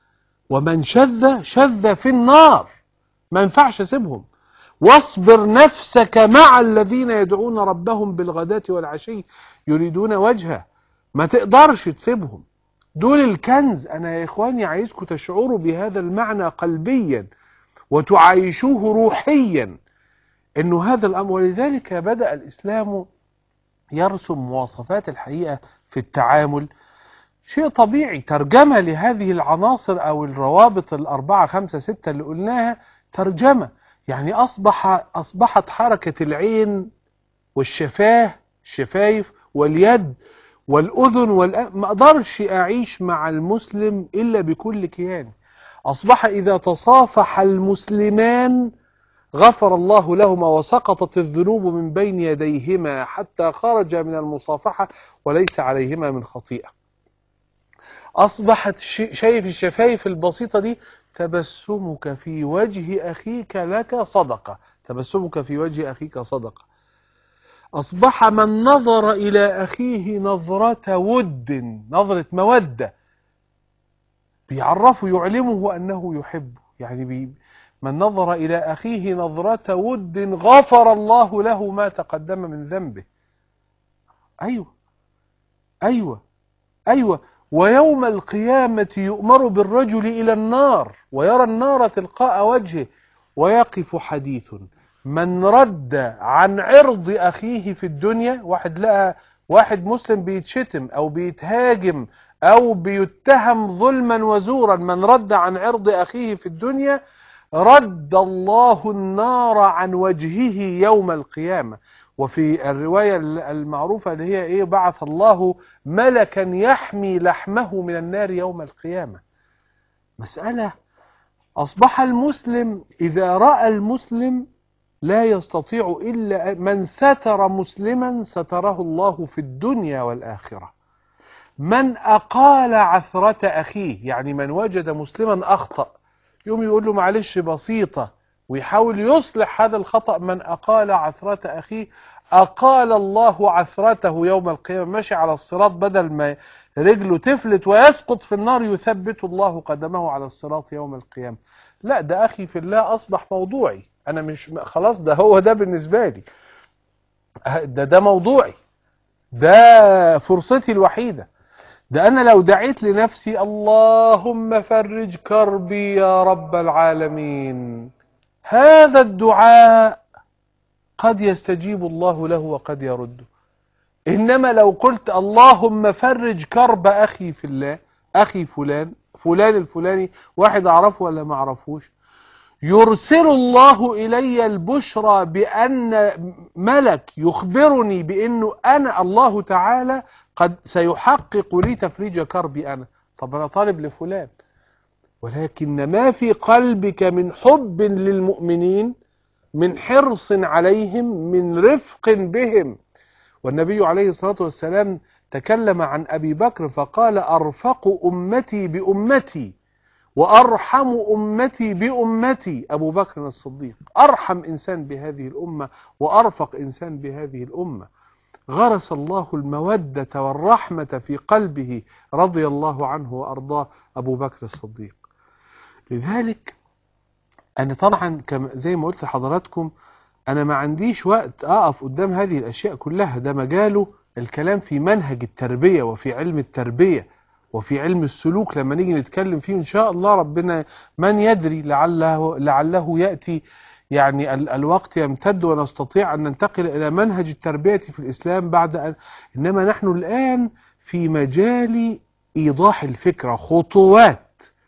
ومن شذ شذ في النار ما ينفعش اسيبهم واصبر نفسك مع الذين يدعون ربهم بالغداة والعشي يريدون وجهه ما تقدرش تسيبهم دول الكنز أنا يا إخواني عايزكم تشعروا بهذا المعنى قلبيا وتعايشوه روحيا أنه هذا الأمر ولذلك بدأ الإسلام يرسم مواصفات الحقيقة في التعامل شيء طبيعي ترجمة لهذه العناصر أو الروابط الأربعة خمسة ستة اللي قلناها ترجمة يعني أصبح أصبحت حركة العين والشفاه الشفايف واليد والأذن والأ... ما أقدرش أعيش مع المسلم إلا بكل كيان أصبح إذا تصافح المسلمان غفر الله لهما وسقطت الذنوب من بين يديهما حتى خرج من المصافحة وليس عليهما من خطيئة أصبحت شايف الشفايف البسيطة دي تبسمك في وجه أخيك لك صدقة تبسمك في وجه أخيك صدقة أصبح من نظر إلى أخيه نظرة ود نظرة مودة بيعرفه يعلمه أنه يحبه يعني بي من نظر إلى أخيه نظرة ود غفر الله له ما تقدم من ذنبه أيوة أيوة أيوة ويوم القيامة يؤمر بالرجل إلى النار ويرى النار تلقاء وجهه ويقف حديث من رد عن عرض أخيه في الدنيا واحد لقى واحد مسلم بيتشتم أو بيتهاجم أو بيتهم ظلما وزورا من رد عن عرض أخيه في الدنيا رد الله النار عن وجهه يوم القيامة وفي الرواية المعروفة اللي هي إيه بعث الله ملكا يحمي لحمه من النار يوم القيامة مسألة أصبح المسلم إذا رأى المسلم لا يستطيع إلا من ستر مسلما ستره الله في الدنيا والآخرة من أقال عثرة أخيه يعني من وجد مسلما أخطأ يوم يقول له معلش بسيطة ويحاول يصلح هذا الخطأ من أقال عثرة أخيه أقال الله عثرته يوم القيامة ماشي على الصراط بدل ما رجله تفلت ويسقط في النار يثبت الله قدمه على الصراط يوم القيامة لا ده أخي في الله أصبح موضوعي أنا مش خلاص ده هو ده بالنسبة لي ده ده موضوعي ده فرصتي الوحيدة ده أنا لو دعيت لنفسي اللهم فرج كربي يا رب العالمين هذا الدعاء قد يستجيب الله له وقد يرده إنما لو قلت اللهم فرج كرب أخي في الله أخي فلان فلان الفلاني واحد أعرفه ولا ما أعرفوش يرسل الله إلي البشرى بأن ملك يخبرني بأنه أنا الله تعالى قد سيحقق لي تفريج كربي أنا طب أنا طالب لفلان ولكن ما في قلبك من حب للمؤمنين من حرص عليهم من رفق بهم والنبي عليه الصلاة والسلام تكلم عن أبي بكر فقال أرفق أمتي بأمتي وأرحم أمتي بأمتي أبو بكر الصديق أرحم إنسان بهذه الأمة وأرفق إنسان بهذه الأمة غرس الله المودة والرحمة في قلبه رضي الله عنه وأرضاه أبو بكر الصديق لذلك أنا طبعا زي ما قلت لحضراتكم أنا ما عنديش وقت أقف قدام هذه الأشياء كلها ده مجاله الكلام في منهج التربية وفي علم التربية وفي علم السلوك لما نيجي نتكلم فيه إن شاء الله ربنا من يدري لعله, لعله يأتي يعني ال الوقت يمتد ونستطيع أن ننتقل إلى منهج التربية في الإسلام بعد أن إنما نحن الآن في مجال إيضاح الفكرة خطوات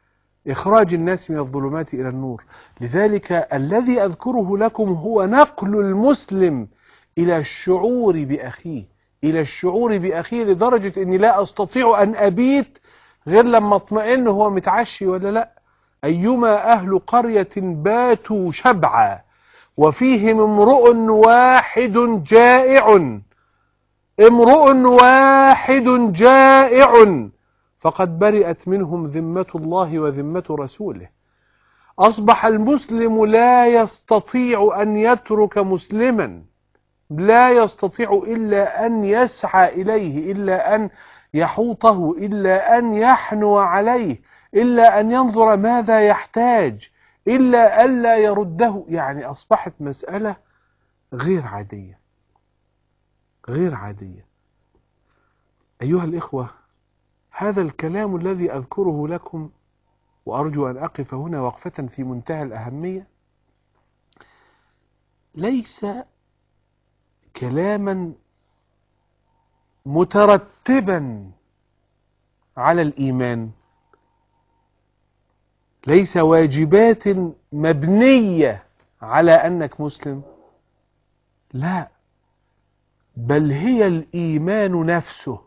إخراج الناس من الظلمات إلى النور لذلك الذي أذكره لكم هو نقل المسلم إلى الشعور بأخيه إلى الشعور بأخيه لدرجة أني لا أستطيع أن أبيت غير لما اطمئن هو متعشي ولا لا أيما أهل قرية باتوا شبعا وفيهم امرؤ واحد جائع امرؤ واحد جائع فقد برئت منهم ذمة الله وذمة رسوله أصبح المسلم لا يستطيع أن يترك مسلما لا يستطيع إلا أن يسعى إليه إلا أن يحوطه إلا أن يحنو عليه إلا أن ينظر ماذا يحتاج إلا ألا يرده يعني أصبحت مسألة غير عادية غير عادية أيها الإخوة هذا الكلام الذي أذكره لكم وأرجو أن أقف هنا وقفة في منتهى الأهمية ليس كلاما مترتبا على الإيمان ليس واجبات مبنية على أنك مسلم لا بل هي الإيمان نفسه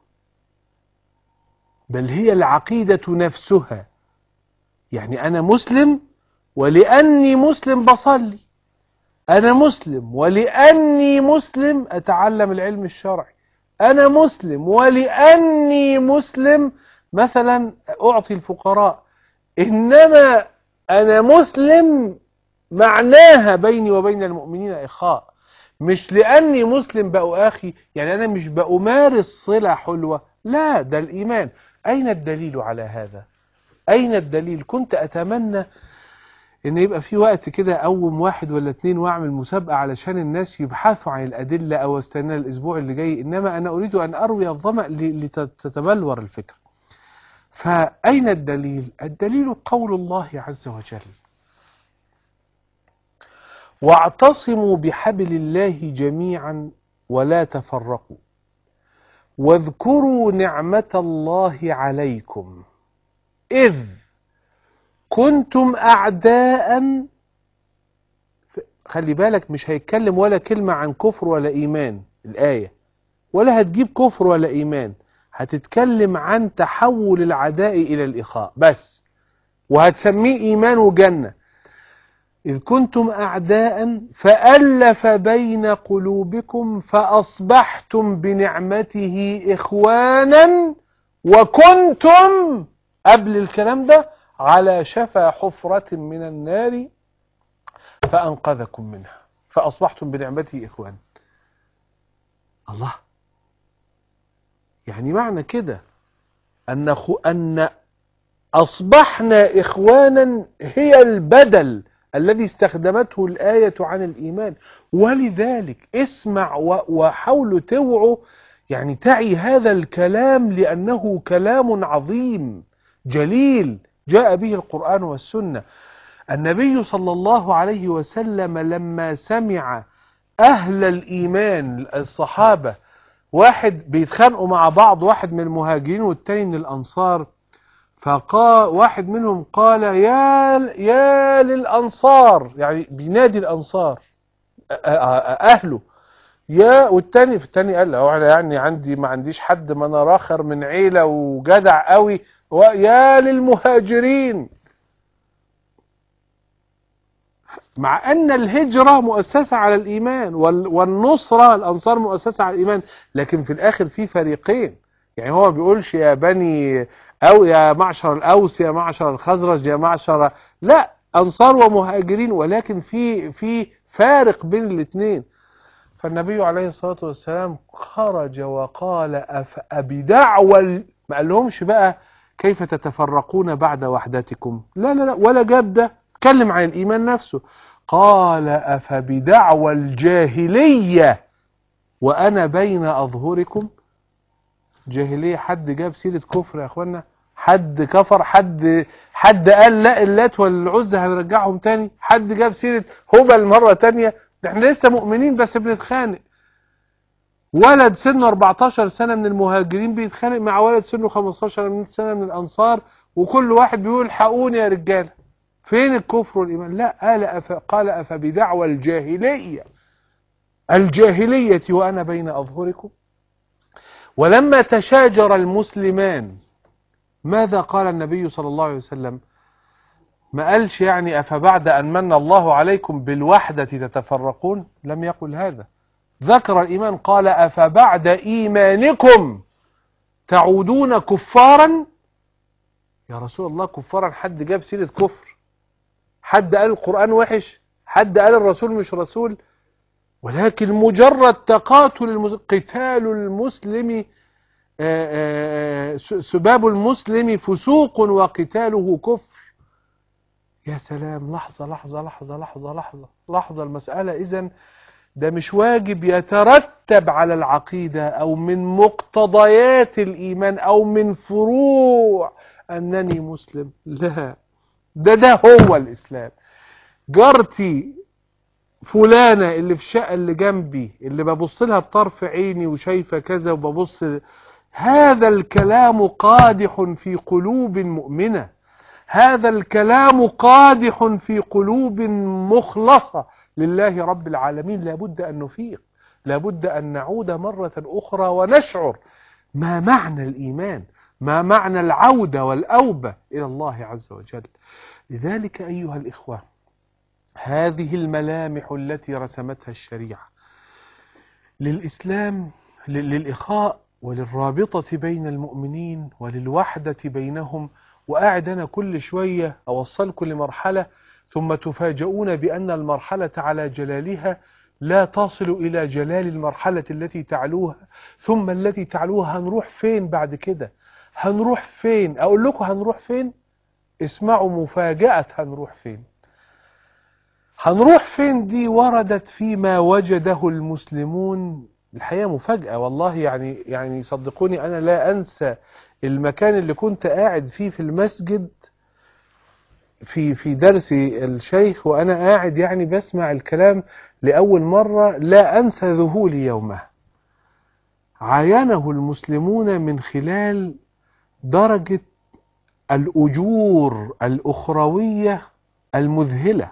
بل هي العقيدة نفسها يعني أنا مسلم ولأني مسلم بصلي أنا مسلم ولأني مسلم أتعلم العلم الشرعي أنا مسلم ولأني مسلم مثلا أعطي الفقراء إنما أنا مسلم معناها بيني وبين المؤمنين إخاء مش لأني مسلم بقوا أخي يعني أنا مش بأمارس صلة حلوة لا ده الإيمان أين الدليل على هذا أين الدليل كنت أتمنى ان يبقى في وقت كده اقوم واحد ولا اتنين واعمل مسابقة علشان الناس يبحثوا عن الادلة او استنى الاسبوع اللي جاي انما انا اريد ان اروي الظمأ لتتبلور الفكرة فاين الدليل الدليل قول الله عز وجل واعتصموا بحبل الله جميعا ولا تفرقوا واذكروا نعمة الله عليكم إذ كنتم أعداء خلي بالك مش هيتكلم ولا كلمة عن كفر ولا إيمان الآية ولا هتجيب كفر ولا إيمان هتتكلم عن تحول العداء إلى الإخاء بس وهتسميه إيمان وجنة إذ كنتم أعداء فألف بين قلوبكم فأصبحتم بنعمته إخوانا وكنتم قبل الكلام ده على شفا حفرة من النار فأنقذكم منها فأصبحتم بنعمته إخوانا الله يعني معنى كده أن, أن أصبحنا إخوانا هي البدل الذي استخدمته الآية عن الإيمان ولذلك اسمع وحاول توعوا يعني تعي هذا الكلام لأنه كلام عظيم جليل جاء به القرآن والسنة النبي صلى الله عليه وسلم لما سمع أهل الإيمان الصحابة واحد بيتخانقوا مع بعض واحد من المهاجرين والتاني من الأنصار فقال واحد منهم قال يا يا للأنصار يعني بينادي الأنصار أهله يا والتاني في التاني قال له انا يعني عندي ما عنديش حد ما انا راخر من عيله وجدع قوي ويا للمهاجرين مع أن الهجرة مؤسسة على الإيمان والنصرة الأنصار مؤسسة على الإيمان لكن في الآخر في فريقين يعني هو ما بيقولش يا بني أو يا معشر الأوس يا معشر الخزرج يا معشر لا أنصار ومهاجرين ولكن في في فارق بين الاثنين فالنبي عليه الصلاة والسلام خرج وقال أبدعوى ما قالهمش بقى كيف تتفرقون بعد وحدتكم لا لا لا ولا جاب ده اتكلم عن الإيمان نفسه قال أفبدعوى الجاهلية وأنا بين أظهركم جاهلية حد جاب سيرة كفر يا أخوانا حد كفر حد حد قال لا اللات والعزة هنرجعهم تاني حد جاب سيرة هبل مرة تانية احنا لسه مؤمنين بس بنتخانق ولد سنه 14 سنة من المهاجرين بيتخانق مع ولد سنه 15 سنة من الأنصار وكل واحد بيقول حقوني يا رجالة فين الكفر والإيمان لا قال أف قال أفبدعوى الجاهلية الجاهلية وأنا بين أظهركم ولما تشاجر المسلمان ماذا قال النبي صلى الله عليه وسلم ما قالش يعني أفبعد أن من الله عليكم بالوحدة تتفرقون لم يقل هذا ذكر الإيمان قال أفبعد إيمانكم تعودون كفارا يا رسول الله كفارا حد جاب سيرة كفر حد قال القرآن وحش حد قال الرسول مش رسول ولكن مجرد تقاتل المس... قتال المسلم سباب المسلم فسوق وقتاله كفر يا سلام لحظة لحظة لحظة لحظة لحظة لحظة المسألة إذن ده مش واجب يترتب على العقيدة أو من مقتضيات الإيمان أو من فروع أنني مسلم لا ده ده هو الإسلام جارتي فلانة اللي في الشقة اللي جنبي اللي ببص لها بطرف عيني وشايفة كذا وببص هذا الكلام قادح في قلوب مؤمنة هذا الكلام قادح في قلوب مخلصة لله رب العالمين لابد أن نفيق لابد أن نعود مرة أخرى ونشعر ما معنى الإيمان ما معنى العودة والأوبة إلى الله عز وجل لذلك أيها الإخوة هذه الملامح التي رسمتها الشريعة للإسلام للإخاء وللرابطة بين المؤمنين وللوحدة بينهم وقاعد أنا كل شوية أوصلكم لمرحلة ثم تفاجؤون بأن المرحلة على جلالها لا تصل إلى جلال المرحلة التي تعلوها ثم التي تعلوها هنروح فين بعد كده هنروح فين أقول لكم هنروح فين اسمعوا مفاجأة هنروح فين هنروح فين دي وردت فيما وجده المسلمون الحقيقة مفاجأة والله يعني يعني صدقوني أنا لا أنسى المكان اللي كنت قاعد فيه في المسجد في في درس الشيخ وأنا قاعد يعني بسمع الكلام لأول مرة لا أنسى ذهولي يومها عاينه المسلمون من خلال درجة الأجور الأخروية المذهلة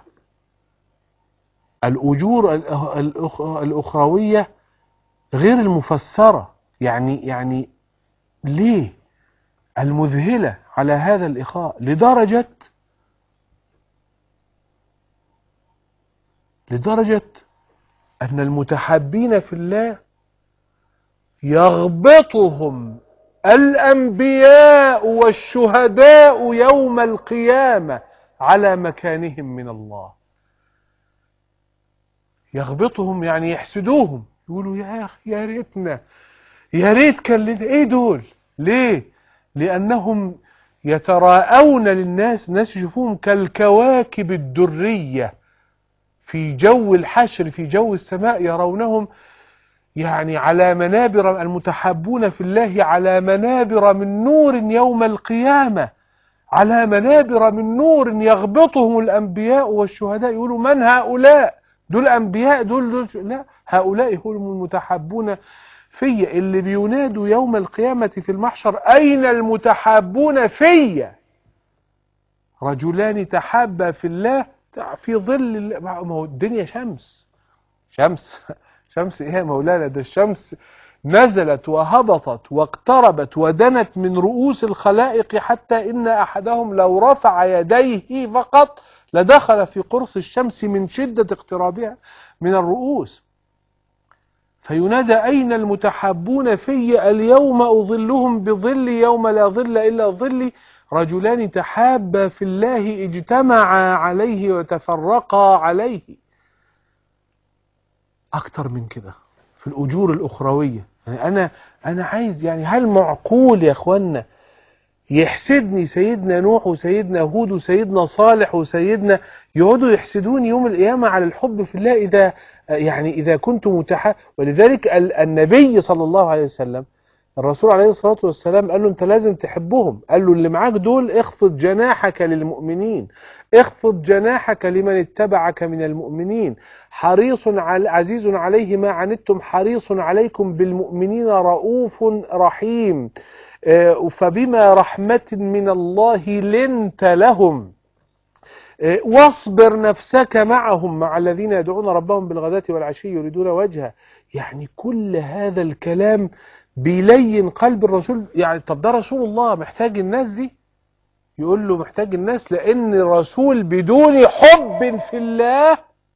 الأجور الأخروية غير المفسرة يعني يعني ليه المذهلة على هذا الإخاء لدرجة لدرجة أن المتحابين في الله يغبطهم الأنبياء والشهداء يوم القيامة على مكانهم من الله يغبطهم يعني يحسدوهم يقولوا يا أخي يا ريتنا يا ريت كان لنا ايه دول ليه لأنهم يتراءون للناس الناس يشوفوهم كالكواكب الدرية في جو الحشر في جو السماء يرونهم يعني على منابر المتحابون في الله على منابر من نور يوم القيامة على منابر من نور يغبطهم الأنبياء والشهداء يقولوا من هؤلاء دول أنبياء دول, دول لا هؤلاء هم المتحابون في اللي بينادوا يوم القيامة في المحشر أين المتحابون في رجلان تحابا في الله في ظل ما هو الدنيا شمس شمس شمس ايه يا مولانا ده الشمس نزلت وهبطت واقتربت ودنت من رؤوس الخلائق حتى إن أحدهم لو رفع يديه فقط لدخل في قرص الشمس من شدة اقترابها من الرؤوس فينادى أين المتحابون في اليوم أظلهم بظل يوم لا ظل إلا ظلي رجلان تحابا في الله اجتمعا عليه وتفرقا عليه أكتر من كده في الأجور الأخروية يعني أنا أنا عايز يعني هل معقول يا إخوانا يحسدني سيدنا نوح وسيدنا هود وسيدنا صالح وسيدنا يقعدوا يحسدوني يوم القيامة على الحب في الله إذا يعني إذا كنت متحا ولذلك النبي صلى الله عليه وسلم الرسول عليه الصلاة والسلام قال له أنت لازم تحبهم قال له اللي معاك دول اخفض جناحك للمؤمنين اخفض جناحك لمن اتبعك من المؤمنين حريص على عزيز عليه ما عنتم حريص عليكم بالمؤمنين رؤوف رحيم فبما رحمة من الله لنت لهم واصبر نفسك معهم مع الذين يدعون ربهم بالغداة والعشي يريدون وجهه يعني كل هذا الكلام بيلين قلب الرسول يعني طب ده رسول الله محتاج الناس دي يقول له محتاج الناس لأن الرسول بدون حب في الله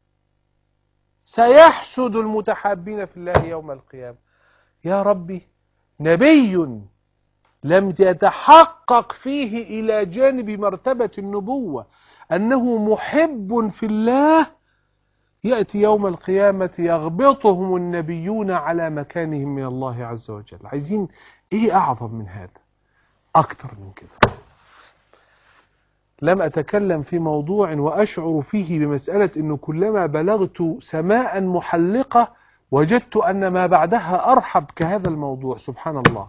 سيحسد المتحابين في الله يوم القيامة يا ربي نبي لم يتحقق فيه إلى جانب مرتبة النبوة أنه محب في الله يأتي يوم القيامة يغبطهم النبيون على مكانهم من الله عز وجل عايزين إيه أعظم من هذا أكثر من كده لم أتكلم في موضوع وأشعر فيه بمسألة أنه كلما بلغت سماء محلقة وجدت أن ما بعدها أرحب كهذا الموضوع سبحان الله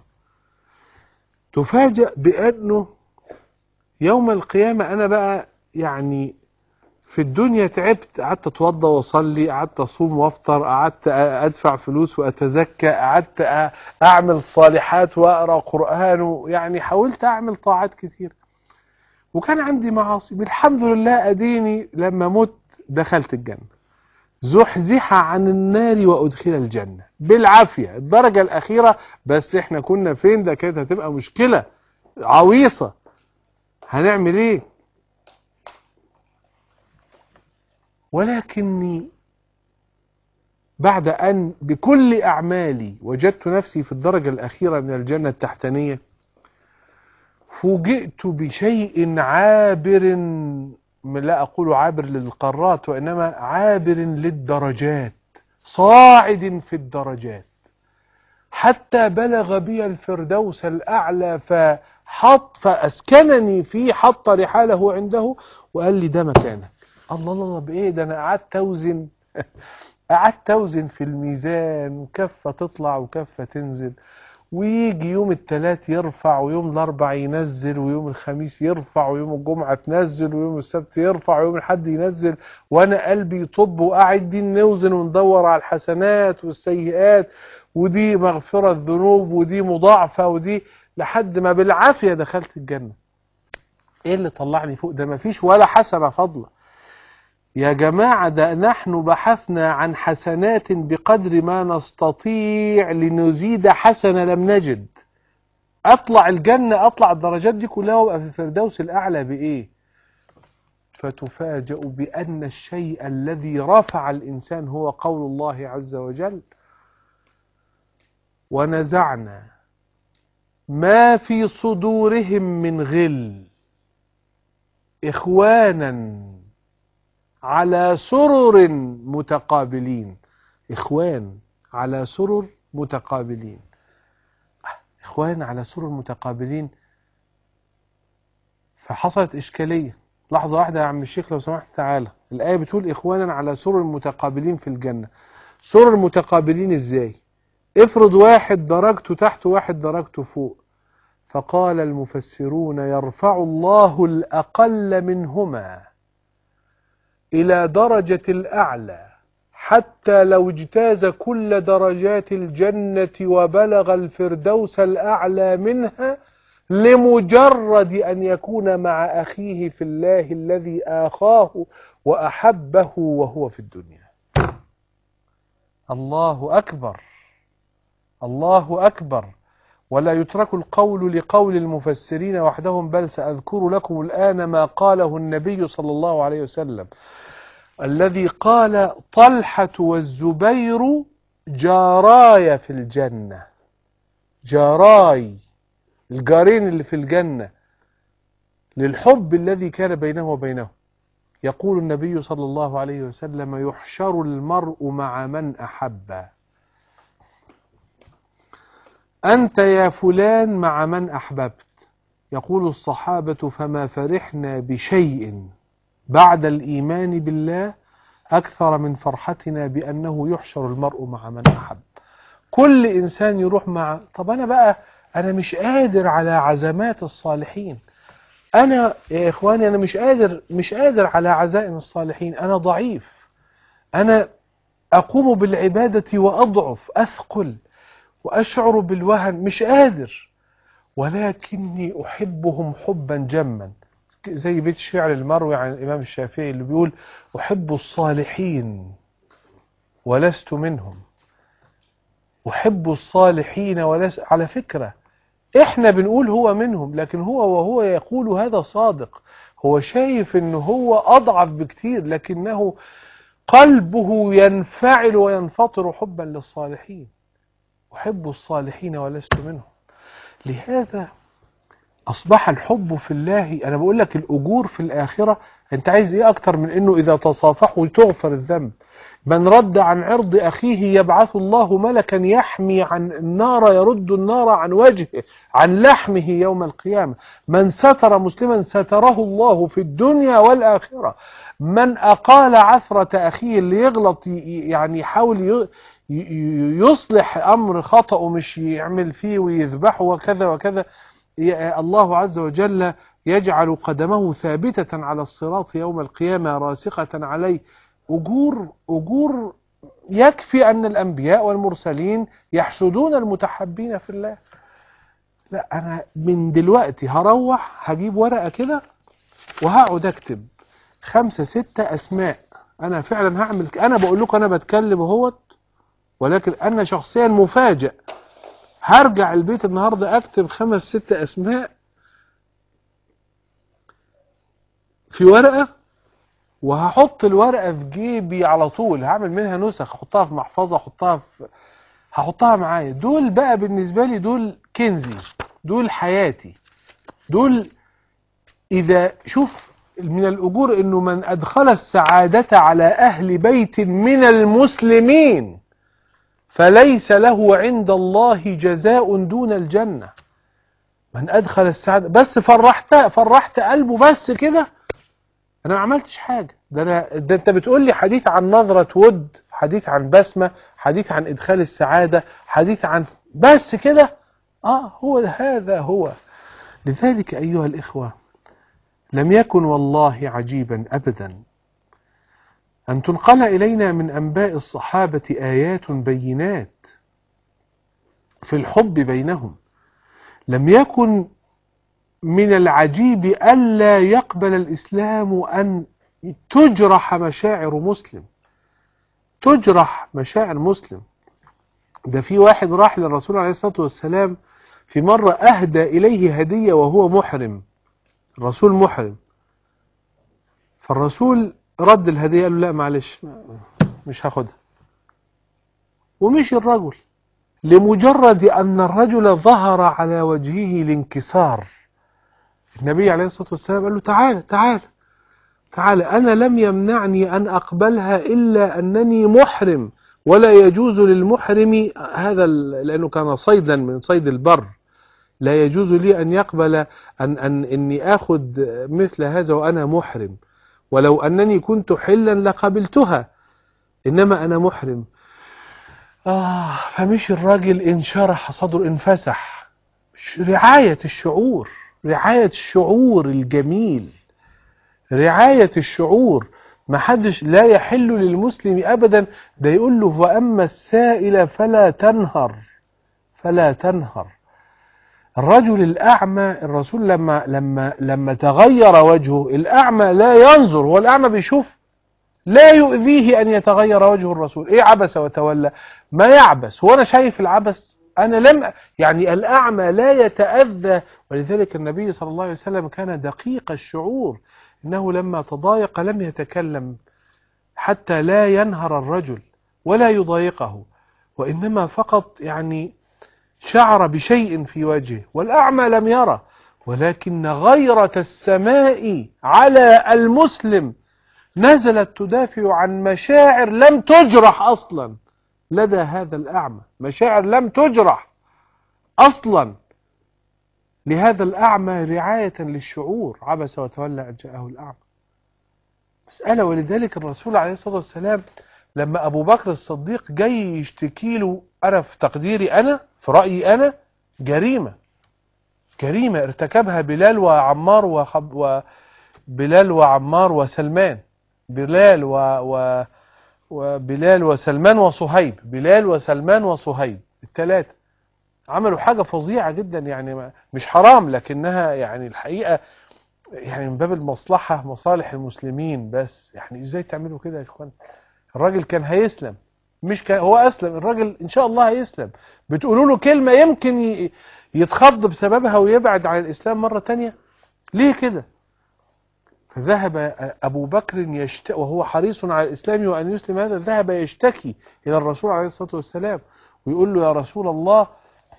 تفاجأ بأنه يوم القيامة أنا بقى يعني في الدنيا تعبت قعدت اتوضى واصلي قعدت اصوم وافطر قعدت ادفع فلوس واتزكى قعدت اعمل صالحات واقرا قران يعني حاولت اعمل طاعات كتير وكان عندي معاصي الحمد لله اديني لما مت دخلت الجنه زحزح عن النار وادخل الجنه بالعافيه الدرجه الاخيره بس احنا كنا فين ده كانت هتبقى مشكله عويصه هنعمل ايه ولكني بعد أن بكل أعمالي وجدت نفسي في الدرجة الأخيرة من الجنة التحتانية فوجئت بشيء عابر لا أقول عابر للقارات وإنما عابر للدرجات صاعد في الدرجات حتى بلغ بي الفردوس الأعلى فحط فأسكنني فيه حط رحاله عنده وقال لي ده مكانك الله الله الله بإيه ده أنا قعدت أوزن قعدت أوزن في الميزان كفة تطلع وكفة تنزل ويجي يوم الثلاث يرفع ويوم الاربع ينزل ويوم الخميس يرفع ويوم الجمعة تنزل ويوم السبت يرفع ويوم الحد ينزل وانا قلبي يطب وقاعد دي نوزن وندور على الحسنات والسيئات ودي مغفرة الذنوب ودي مضاعفة ودي لحد ما بالعافية دخلت الجنة ايه اللي طلعني فوق ده مفيش ولا حسنة فضلة يا جماعة ده نحن بحثنا عن حسنات بقدر ما نستطيع لنزيد حسنة لم نجد أطلع الجنة أطلع الدرجات دي كلها وأبقى في الفردوس الأعلى بإيه فتفاجأ بأن الشيء الذي رفع الإنسان هو قول الله عز وجل ونزعنا ما في صدورهم من غل إخوانا على سرر متقابلين إخوان على سرر متقابلين إخوان على سرر متقابلين فحصلت إشكالية لحظة واحدة يا عم الشيخ لو سمحت تعالى الآية بتقول إخوانا على سرر متقابلين في الجنة سرر متقابلين إزاي افرض واحد درجته تحت واحد درجته فوق فقال المفسرون يرفع الله الأقل منهما إلى درجة الأعلى حتى لو اجتاز كل درجات الجنة وبلغ الفردوس الأعلى منها لمجرد أن يكون مع أخيه في الله الذي آخاه وأحبه وهو في الدنيا الله أكبر الله أكبر ولا يترك القول لقول المفسرين وحدهم بل سأذكر لكم الآن ما قاله النبي صلى الله عليه وسلم الذي قال طلحة والزبير جاراي في الجنة جاراي الجارين اللي في الجنة للحب الذي كان بينه وبينه يقول النبي صلى الله عليه وسلم يحشر المرء مع من أحب أنت يا فلان مع من أحببت يقول الصحابة فما فرحنا بشيء بعد الإيمان بالله أكثر من فرحتنا بأنه يحشر المرء مع من أحب كل إنسان يروح مع طب أنا بقى أنا مش قادر على عزمات الصالحين أنا يا إخواني أنا مش قادر مش قادر على عزائم الصالحين أنا ضعيف أنا أقوم بالعبادة وأضعف أثقل وأشعر بالوهن مش قادر ولكني أحبهم حبا جما زي بيت الشعر المروي عن الإمام الشافعي اللي بيقول أحب الصالحين ولست منهم أحب الصالحين ولست على فكرة إحنا بنقول هو منهم لكن هو وهو يقول هذا صادق هو شايف إن هو أضعف بكتير لكنه قلبه ينفعل وينفطر حبا للصالحين أحب الصالحين ولست منهم لهذا أصبح الحب في الله أنا بقول لك الأجور في الآخرة أنت عايز إيه أكتر من أنه إذا تصافحوا تغفر الذنب من رد عن عرض أخيه يبعث الله ملكا يحمي عن النار يرد النار عن وجهه عن لحمه يوم القيامة من ستر مسلما ستره الله في الدنيا والآخرة من أقال عثرة أخيه اللي يغلط يعني يحاول يصلح أمر خطأ ومش يعمل فيه ويذبحه وكذا وكذا الله عز وجل يجعل قدمه ثابتة على الصراط يوم القيامة راسخة عليه أجور, أجور يكفي أن الأنبياء والمرسلين يحسدون المتحبين في الله لا أنا من دلوقتي هروح هجيب ورقة كده وهقعد أكتب خمسة ستة أسماء أنا فعلا هعمل أنا بقول لكم أنا بتكلم اهوت ولكن أنا شخصيا مفاجئ هرجع البيت النهاردة أكتب خمس ست أسماء في ورقة وهحط الورقة في جيبي على طول هعمل منها نسخ احطها في محفظة احطها في هحطها معايا دول بقى بالنسبة لي دول كنزي دول حياتي دول إذا شوف من الأجور أنه من أدخل السعادة على أهل بيت من المسلمين فليس له عند الله جزاء دون الجنة من أدخل السعادة بس فرحت فرحت قلبه بس كده أنا ما عملتش حاجة ده, أنا ده أنت بتقول لي حديث عن نظرة ود حديث عن بسمة حديث عن إدخال السعادة حديث عن بس كده آه هو هذا هو لذلك أيها الإخوة لم يكن والله عجيبا أبدا أن تنقل إلينا من أنباء الصحابة آيات بينات في الحب بينهم لم يكن من العجيب ألا يقبل الإسلام أن تجرح مشاعر مسلم تجرح مشاعر مسلم ده في واحد راح للرسول عليه الصلاة والسلام في مرة أهدى إليه هدية وهو محرم الرسول محرم فالرسول رد الهدية قال له لا معلش مش هاخدها ومشي الرجل لمجرد أن الرجل ظهر على وجهه الانكسار النبي عليه الصلاة والسلام قال له تعال تعال تعال أنا لم يمنعني أن أقبلها إلا أنني محرم ولا يجوز للمحرم هذا لأنه كان صيدا من صيد البر لا يجوز لي أن يقبل أن, أن إني أخذ مثل هذا وأنا محرم ولو أنني كنت حلا لقبلتها إنما أنا محرم آه فمش الراجل انشرح صدر انفسح رعاية الشعور رعاية الشعور الجميل رعاية الشعور ما حدش لا يحل للمسلم أبدا ده يقول له وأما السائل فلا تنهر فلا تنهر الرجل الأعمى الرسول لما لما لما تغير وجهه الأعمى لا ينظر هو الأعمى بيشوف لا يؤذيه أن يتغير وجه الرسول إيه عبس وتولى ما يعبس هو أنا شايف العبس أنا لم يعني الأعمى لا يتأذى ولذلك النبي صلى الله عليه وسلم كان دقيق الشعور إنه لما تضايق لم يتكلم حتى لا ينهر الرجل ولا يضايقه وإنما فقط يعني شعر بشيء في وجهه والأعمى لم يرى ولكن غيرة السماء على المسلم نزلت تدافع عن مشاعر لم تجرح أصلا لدى هذا الأعمى مشاعر لم تجرح أصلا لهذا الأعمى رعاية للشعور عبس وتولى أن جاءه الأعمى مسألة ولذلك الرسول عليه الصلاة والسلام لما أبو بكر الصديق جاي يشتكي له أنا في تقديري أنا في رأيي أنا جريمة جريمة ارتكبها بلال وعمار وخب وبلال وعمار وسلمان بلال و... و... وبلال وسلمان وصهيب بلال وسلمان وصهيب الثلاثة عملوا حاجة فظيعة جدا يعني مش حرام لكنها يعني الحقيقة يعني من باب المصلحة مصالح المسلمين بس يعني ازاي تعملوا كده يا اخوان الراجل كان هيسلم مش كان هو اسلم الراجل ان شاء الله هيسلم بتقولوا له كلمة يمكن يتخض بسببها ويبعد عن الاسلام مرة تانية ليه كده فذهب أبو بكر يشتكي وهو حريص على الإسلام وأن يسلم هذا ذهب يشتكي إلى الرسول عليه الصلاة والسلام ويقول له يا رسول الله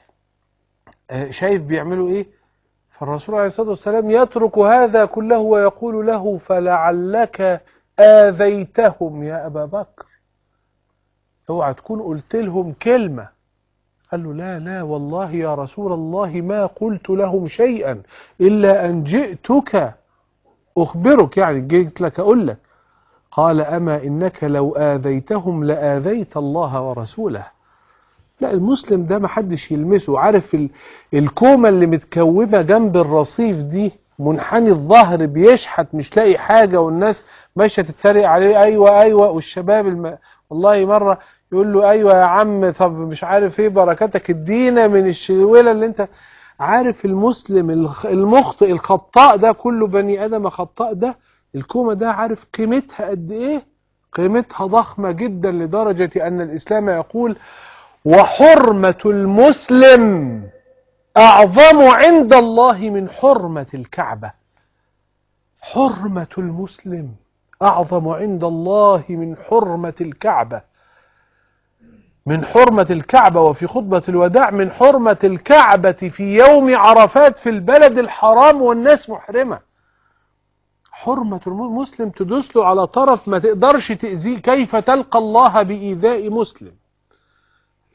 شايف بيعملوا إيه فالرسول عليه الصلاة والسلام يترك هذا كله ويقول له فلعلك آذيتهم يا أبا بكر اوعى تكون قلت لهم كلمة قال له لا لا والله يا رسول الله ما قلت لهم شيئا إلا أن جئتك أخبرك يعني جيت لك أقول لك قال أما إنك لو آذيتهم لآذيت الله ورسوله لا المسلم ده ما حدش يلمسه عارف الكومة اللي متكومة جنب الرصيف دي منحني الظهر بيشحت مش لاقي حاجة والناس ماشية تتريق عليه أيوة أيوة والشباب الم... والله مرة يقول له أيوة يا عم طب مش عارف إيه بركاتك ادينا من الشويلة اللي أنت عارف المسلم المخطئ الخطاء ده كله بني آدم خطاء ده الكومة ده عارف قيمتها قد إيه قيمتها ضخمة جدا لدرجة أن الإسلام يقول وحرمة المسلم أعظم عند الله من حرمة الكعبة حرمة المسلم أعظم عند الله من حرمة الكعبة من حرمة الكعبة وفي خطبة الوداع من حرمة الكعبة في يوم عرفات في البلد الحرام والناس محرمة حرمة المسلم تدوس له على طرف ما تقدرش تأذيه كيف تلقى الله بإيذاء مسلم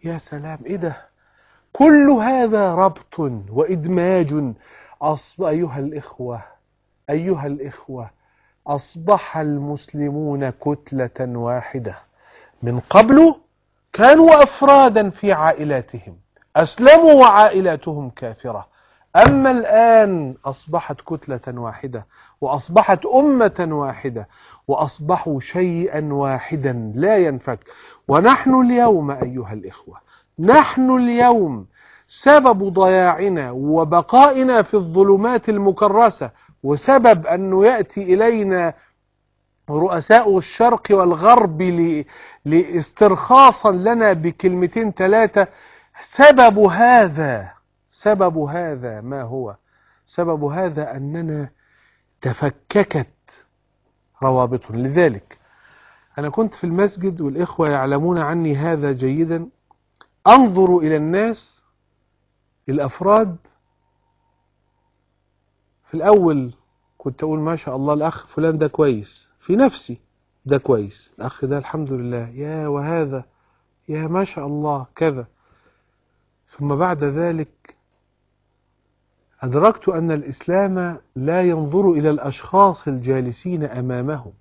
يا سلام إيه ده كل هذا ربط وإدماج أصب أيها الإخوة أيها الإخوة أصبح المسلمون كتلة واحدة من قبل كانوا أفرادا في عائلاتهم أسلموا وعائلاتهم كافرة أما الآن أصبحت كتلة واحدة وأصبحت أمة واحدة وأصبحوا شيئا واحدا لا ينفك ونحن اليوم أيها الإخوة نحن اليوم سبب ضياعنا وبقائنا في الظلمات المكرسة وسبب أنه يأتي إلينا رؤساء الشرق والغرب لاسترخاصا لنا بكلمتين ثلاثة سبب هذا سبب هذا ما هو سبب هذا أننا تفككت روابط لذلك أنا كنت في المسجد والإخوة يعلمون عني هذا جيدا أنظر إلى الناس الأفراد في الأول كنت أقول ما شاء الله الأخ فلان ده كويس في نفسي ده كويس الأخ ده الحمد لله يا وهذا يا ما شاء الله كذا ثم بعد ذلك أدركت أن الإسلام لا ينظر إلى الأشخاص الجالسين أمامه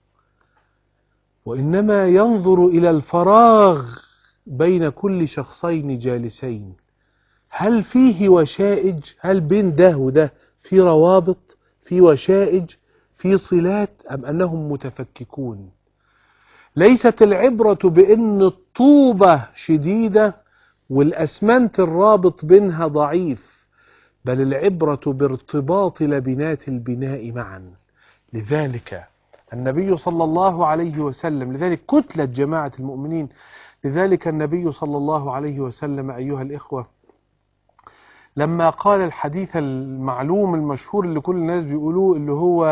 وإنما ينظر إلى الفراغ بين كل شخصين جالسين هل فيه وشائج هل بين ده وده في روابط في وشائج في صلات أم أنهم متفككون ليست العبرة بأن الطوبة شديدة والأسمنت الرابط بينها ضعيف بل العبرة بارتباط لبنات البناء معا لذلك النبي صلى الله عليه وسلم لذلك كتلة جماعة المؤمنين لذلك النبي صلى الله عليه وسلم أيها الإخوة لما قال الحديث المعلوم المشهور اللي كل الناس بيقولوه اللي هو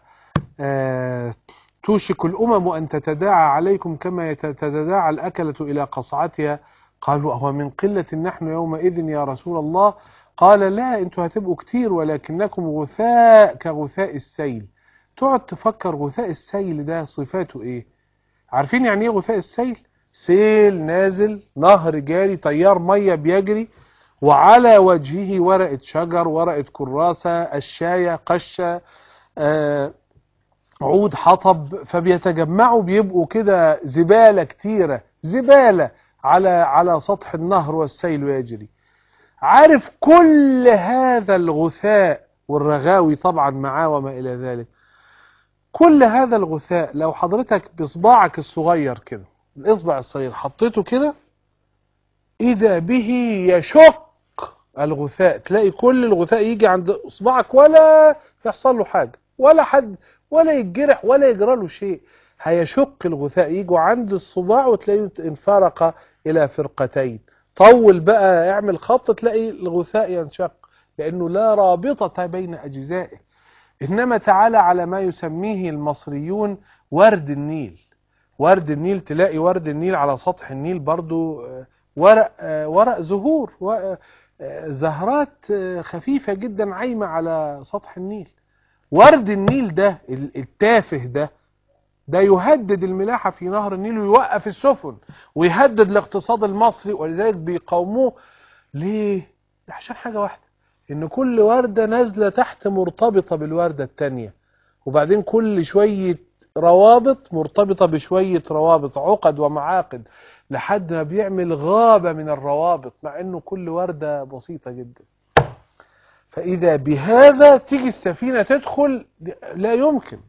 آه توشك الأمم أن تتداعى عليكم كما تتداعى الأكلة إلى قصعتها قالوا أهو من قلة نحن يومئذ يا رسول الله قال لا أنتوا هتبقوا كتير ولكنكم غثاء كغثاء السيل تقعد تفكر غثاء السيل ده صفاته إيه عارفين يعني إيه غثاء السيل سيل نازل نهر جاري تيار مية بيجري وعلى وجهه ورقة شجر ورقة كراسة الشاية قشة آه عود حطب فبيتجمعوا بيبقوا كده زبالة كتيرة زبالة على على سطح النهر والسيل يجري عارف كل هذا الغثاء والرغاوي طبعا معاه وما إلى ذلك كل هذا الغثاء لو حضرتك بصباعك الصغير كده الإصبع الصغير حطيته كده إذا به يشق الغثاء تلاقي كل الغثاء يجي عند إصبعك ولا يحصل له حاجة ولا حد ولا يتجرح ولا يجرى له شيء هيشق الغثاء يجوا عند الصباع وتلاقيه انفرق إلى فرقتين طول بقى اعمل خط تلاقي الغثاء ينشق لأنه لا رابطة بين أجزائه إنما تعالى على ما يسميه المصريون ورد النيل ورد النيل تلاقي ورد النيل على سطح النيل برضو ورق ورق زهور زهرات خفيفة جدا عايمة على سطح النيل ورد النيل ده التافه ده ده يهدد الملاحة في نهر النيل ويوقف السفن ويهدد الاقتصاد المصري ولذلك بيقاوموه ليه؟ عشان حاجة واحدة ان كل وردة نازلة تحت مرتبطة بالوردة التانية وبعدين كل شوية روابط مرتبطة بشوية روابط عقد ومعاقد لحد ما بيعمل غابة من الروابط مع انه كل وردة بسيطة جدا فإذا بهذا تيجي السفينة تدخل لا يمكن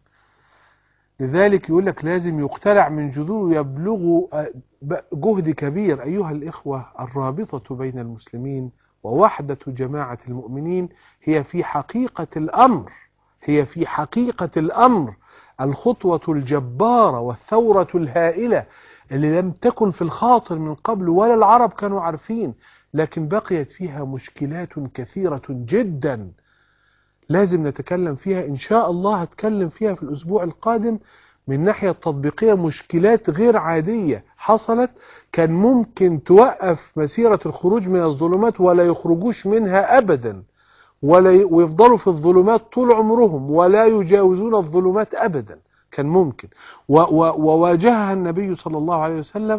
لذلك يقول لك لازم يقتلع من جذوره يبلغ جهد كبير أيها الإخوة الرابطة بين المسلمين ووحدة جماعة المؤمنين هي في حقيقة الأمر هي في حقيقة الأمر الخطوة الجبارة والثورة الهائلة اللي لم تكن في الخاطر من قبل ولا العرب كانوا عارفين لكن بقيت فيها مشكلات كثيرة جدا لازم نتكلم فيها إن شاء الله هتكلم فيها في الأسبوع القادم من ناحية التطبيقية مشكلات غير عادية حصلت كان ممكن توقف مسيرة الخروج من الظلمات ولا يخرجوش منها أبدا ولا ويفضلوا في الظلمات طول عمرهم ولا يجاوزون الظلمات أبدا كان ممكن وواجهها النبي صلى الله عليه وسلم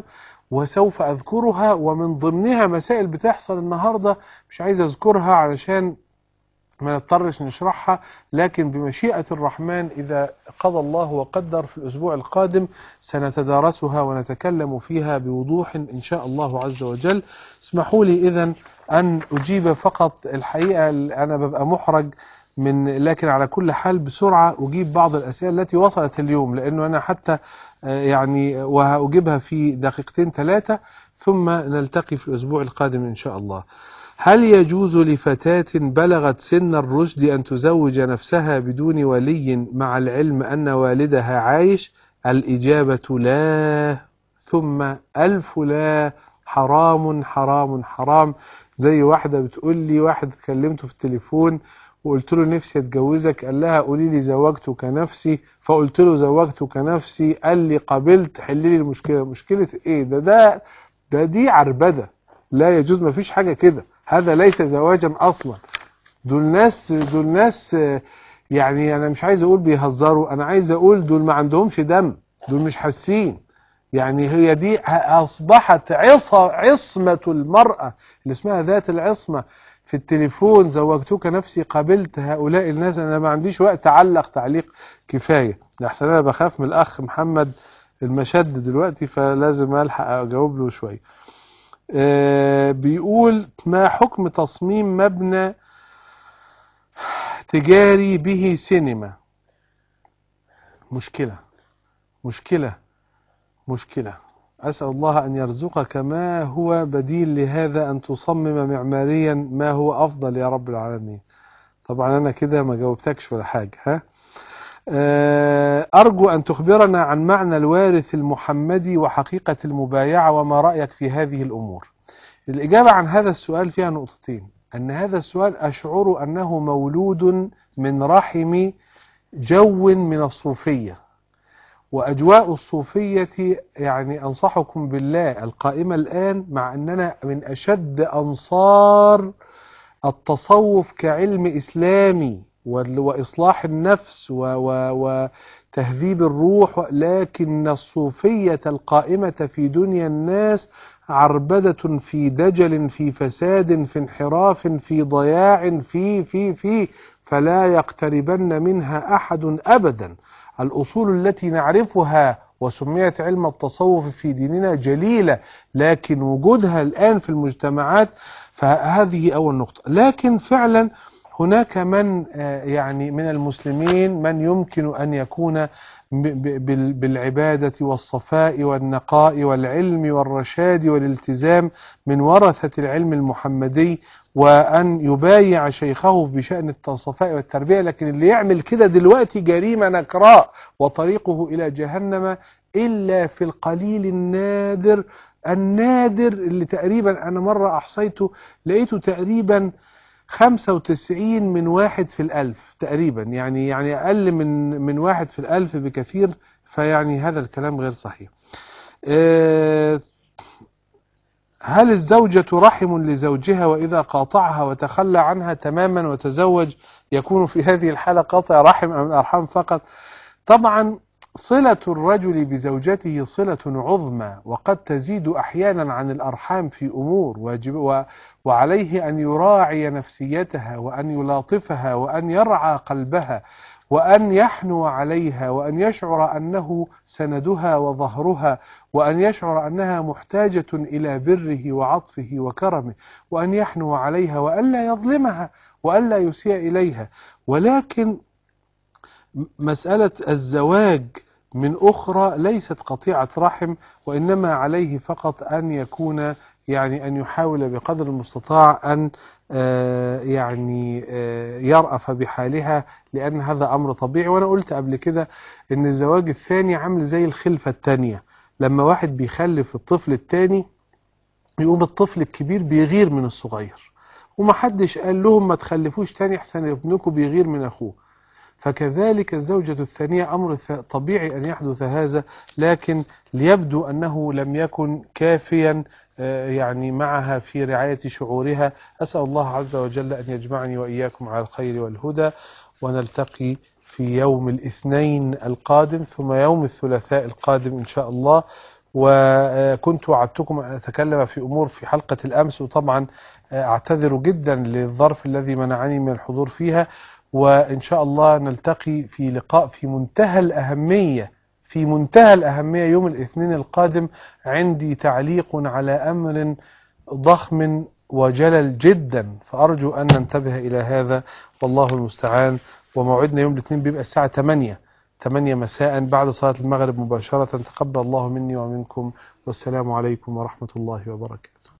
وسوف أذكرها ومن ضمنها مسائل بتحصل النهاردة مش عايز أذكرها علشان ما نضطرش نشرحها لكن بمشيئة الرحمن إذا قضى الله وقدر في الأسبوع القادم سنتدارسها ونتكلم فيها بوضوح إن شاء الله عز وجل اسمحوا لي إذن أن أجيب فقط الحقيقة أنا ببقى محرج من لكن على كل حال بسرعة أجيب بعض الأسئلة التي وصلت اليوم لأنه أنا حتى يعني وهأجيبها في دقيقتين ثلاثة ثم نلتقي في الأسبوع القادم إن شاء الله هل يجوز لفتاة بلغت سن الرشد أن تزوج نفسها بدون ولي مع العلم أن والدها عايش الإجابة لا ثم ألف لا حرام حرام حرام زي واحدة بتقول لي واحد كلمته في التليفون وقلت له نفسي اتجوزك قال لها قولي لي زوجتك نفسي فقلت له زوجتك نفسي قال لي قبلت حل لي المشكله مشكله ايه ده ده ده دي عربده لا يجوز ما فيش حاجه كده هذا ليس زواجا اصلا دول ناس دول ناس يعني انا مش عايز اقول بيهزروا انا عايز اقول دول ما عندهمش دم دول مش حاسين يعني هي دي اصبحت عصا عصمه المراه اللي اسمها ذات العصمه في التليفون زوجتك نفسي قابلت هؤلاء الناس انا ما عنديش وقت اعلق تعليق كفايه لحسن انا بخاف من الاخ محمد المشد دلوقتي فلازم الحق اجاوب له شويه آه بيقول ما حكم تصميم مبنى تجاري به سينما مشكله مشكله مشكله أسأل الله أن يرزقك ما هو بديل لهذا أن تصمم معماريا ما هو أفضل يا رب العالمين طبعا أنا كده ما جاوبتكش ولا حاجة ها أرجو أن تخبرنا عن معنى الوارث المحمدي وحقيقة المبايعة وما رأيك في هذه الأمور الإجابة عن هذا السؤال فيها نقطتين أن هذا السؤال أشعر أنه مولود من رحم جو من الصوفية وأجواء الصوفية يعني أنصحكم بالله القائمة الآن مع أننا من أشد أنصار التصوف كعلم إسلامي وإصلاح النفس وتهذيب الروح لكن الصوفية القائمة في دنيا الناس عربدة في دجل في فساد في انحراف في ضياع في في في فلا يقتربن منها أحد أبدا الأصول التي نعرفها وسميت علم التصوف في ديننا جليلة لكن وجودها الآن في المجتمعات فهذه أول نقطة لكن فعلا هناك من يعني من المسلمين من يمكن أن يكون بالعبادة والصفاء والنقاء والعلم والرشاد والالتزام من ورثة العلم المحمدي وأن يبايع شيخه بشأن الصفاء والتربية لكن اللي يعمل كده دلوقتي جريمة نكراء وطريقه إلى جهنم إلا في القليل النادر النادر اللي تقريبا أنا مرة أحصيته لقيته تقريبا 95 من واحد في الألف تقريبا يعني يعني أقل من من واحد في الألف بكثير فيعني هذا الكلام غير صحيح هل الزوجة رحم لزوجها وإذا قاطعها وتخلى عنها تماما وتزوج يكون في هذه الحالة قاطع رحم أم الأرحام فقط طبعا صلة الرجل بزوجته صلة عظمى وقد تزيد أحيانا عن الأرحام في أمور واجب وعليه أن يراعي نفسيتها وأن يلاطفها وأن يرعى قلبها وأن يحنو عليها وأن يشعر أنه سندها وظهرها وأن يشعر أنها محتاجة إلى بره وعطفه وكرمه وأن يحنو عليها وألا يظلمها وألا يسيء إليها ولكن مسألة الزواج من أخرى ليست قطيعة رحم وإنما عليه فقط أن يكون يعني أن يحاول بقدر المستطاع أن يعني يرأف بحالها لأن هذا أمر طبيعي وأنا قلت قبل كده أن الزواج الثاني عامل زي الخلفة الثانية لما واحد بيخلف الطفل الثاني يقوم الطفل الكبير بيغير من الصغير ومحدش قال لهم ما تخلفوش تاني احسن ابنكم بيغير من أخوه فكذلك الزوجة الثانية أمر طبيعي أن يحدث هذا لكن ليبدو أنه لم يكن كافيا يعني معها في رعاية شعورها أسأل الله عز وجل أن يجمعني وإياكم على الخير والهدى ونلتقي في يوم الاثنين القادم ثم يوم الثلاثاء القادم إن شاء الله وكنت وعدتكم أن أتكلم في أمور في حلقة الأمس وطبعا أعتذر جدا للظرف الذي منعني من الحضور فيها وإن شاء الله نلتقي في لقاء في منتهى الأهمية في منتهى الأهمية يوم الاثنين القادم عندي تعليق على أمر ضخم وجلل جدا فأرجو أن ننتبه إلى هذا والله المستعان وموعدنا يوم الاثنين بيبقى الساعة 8 8 مساء بعد صلاة المغرب مباشرة تقبل الله مني ومنكم والسلام عليكم ورحمة الله وبركاته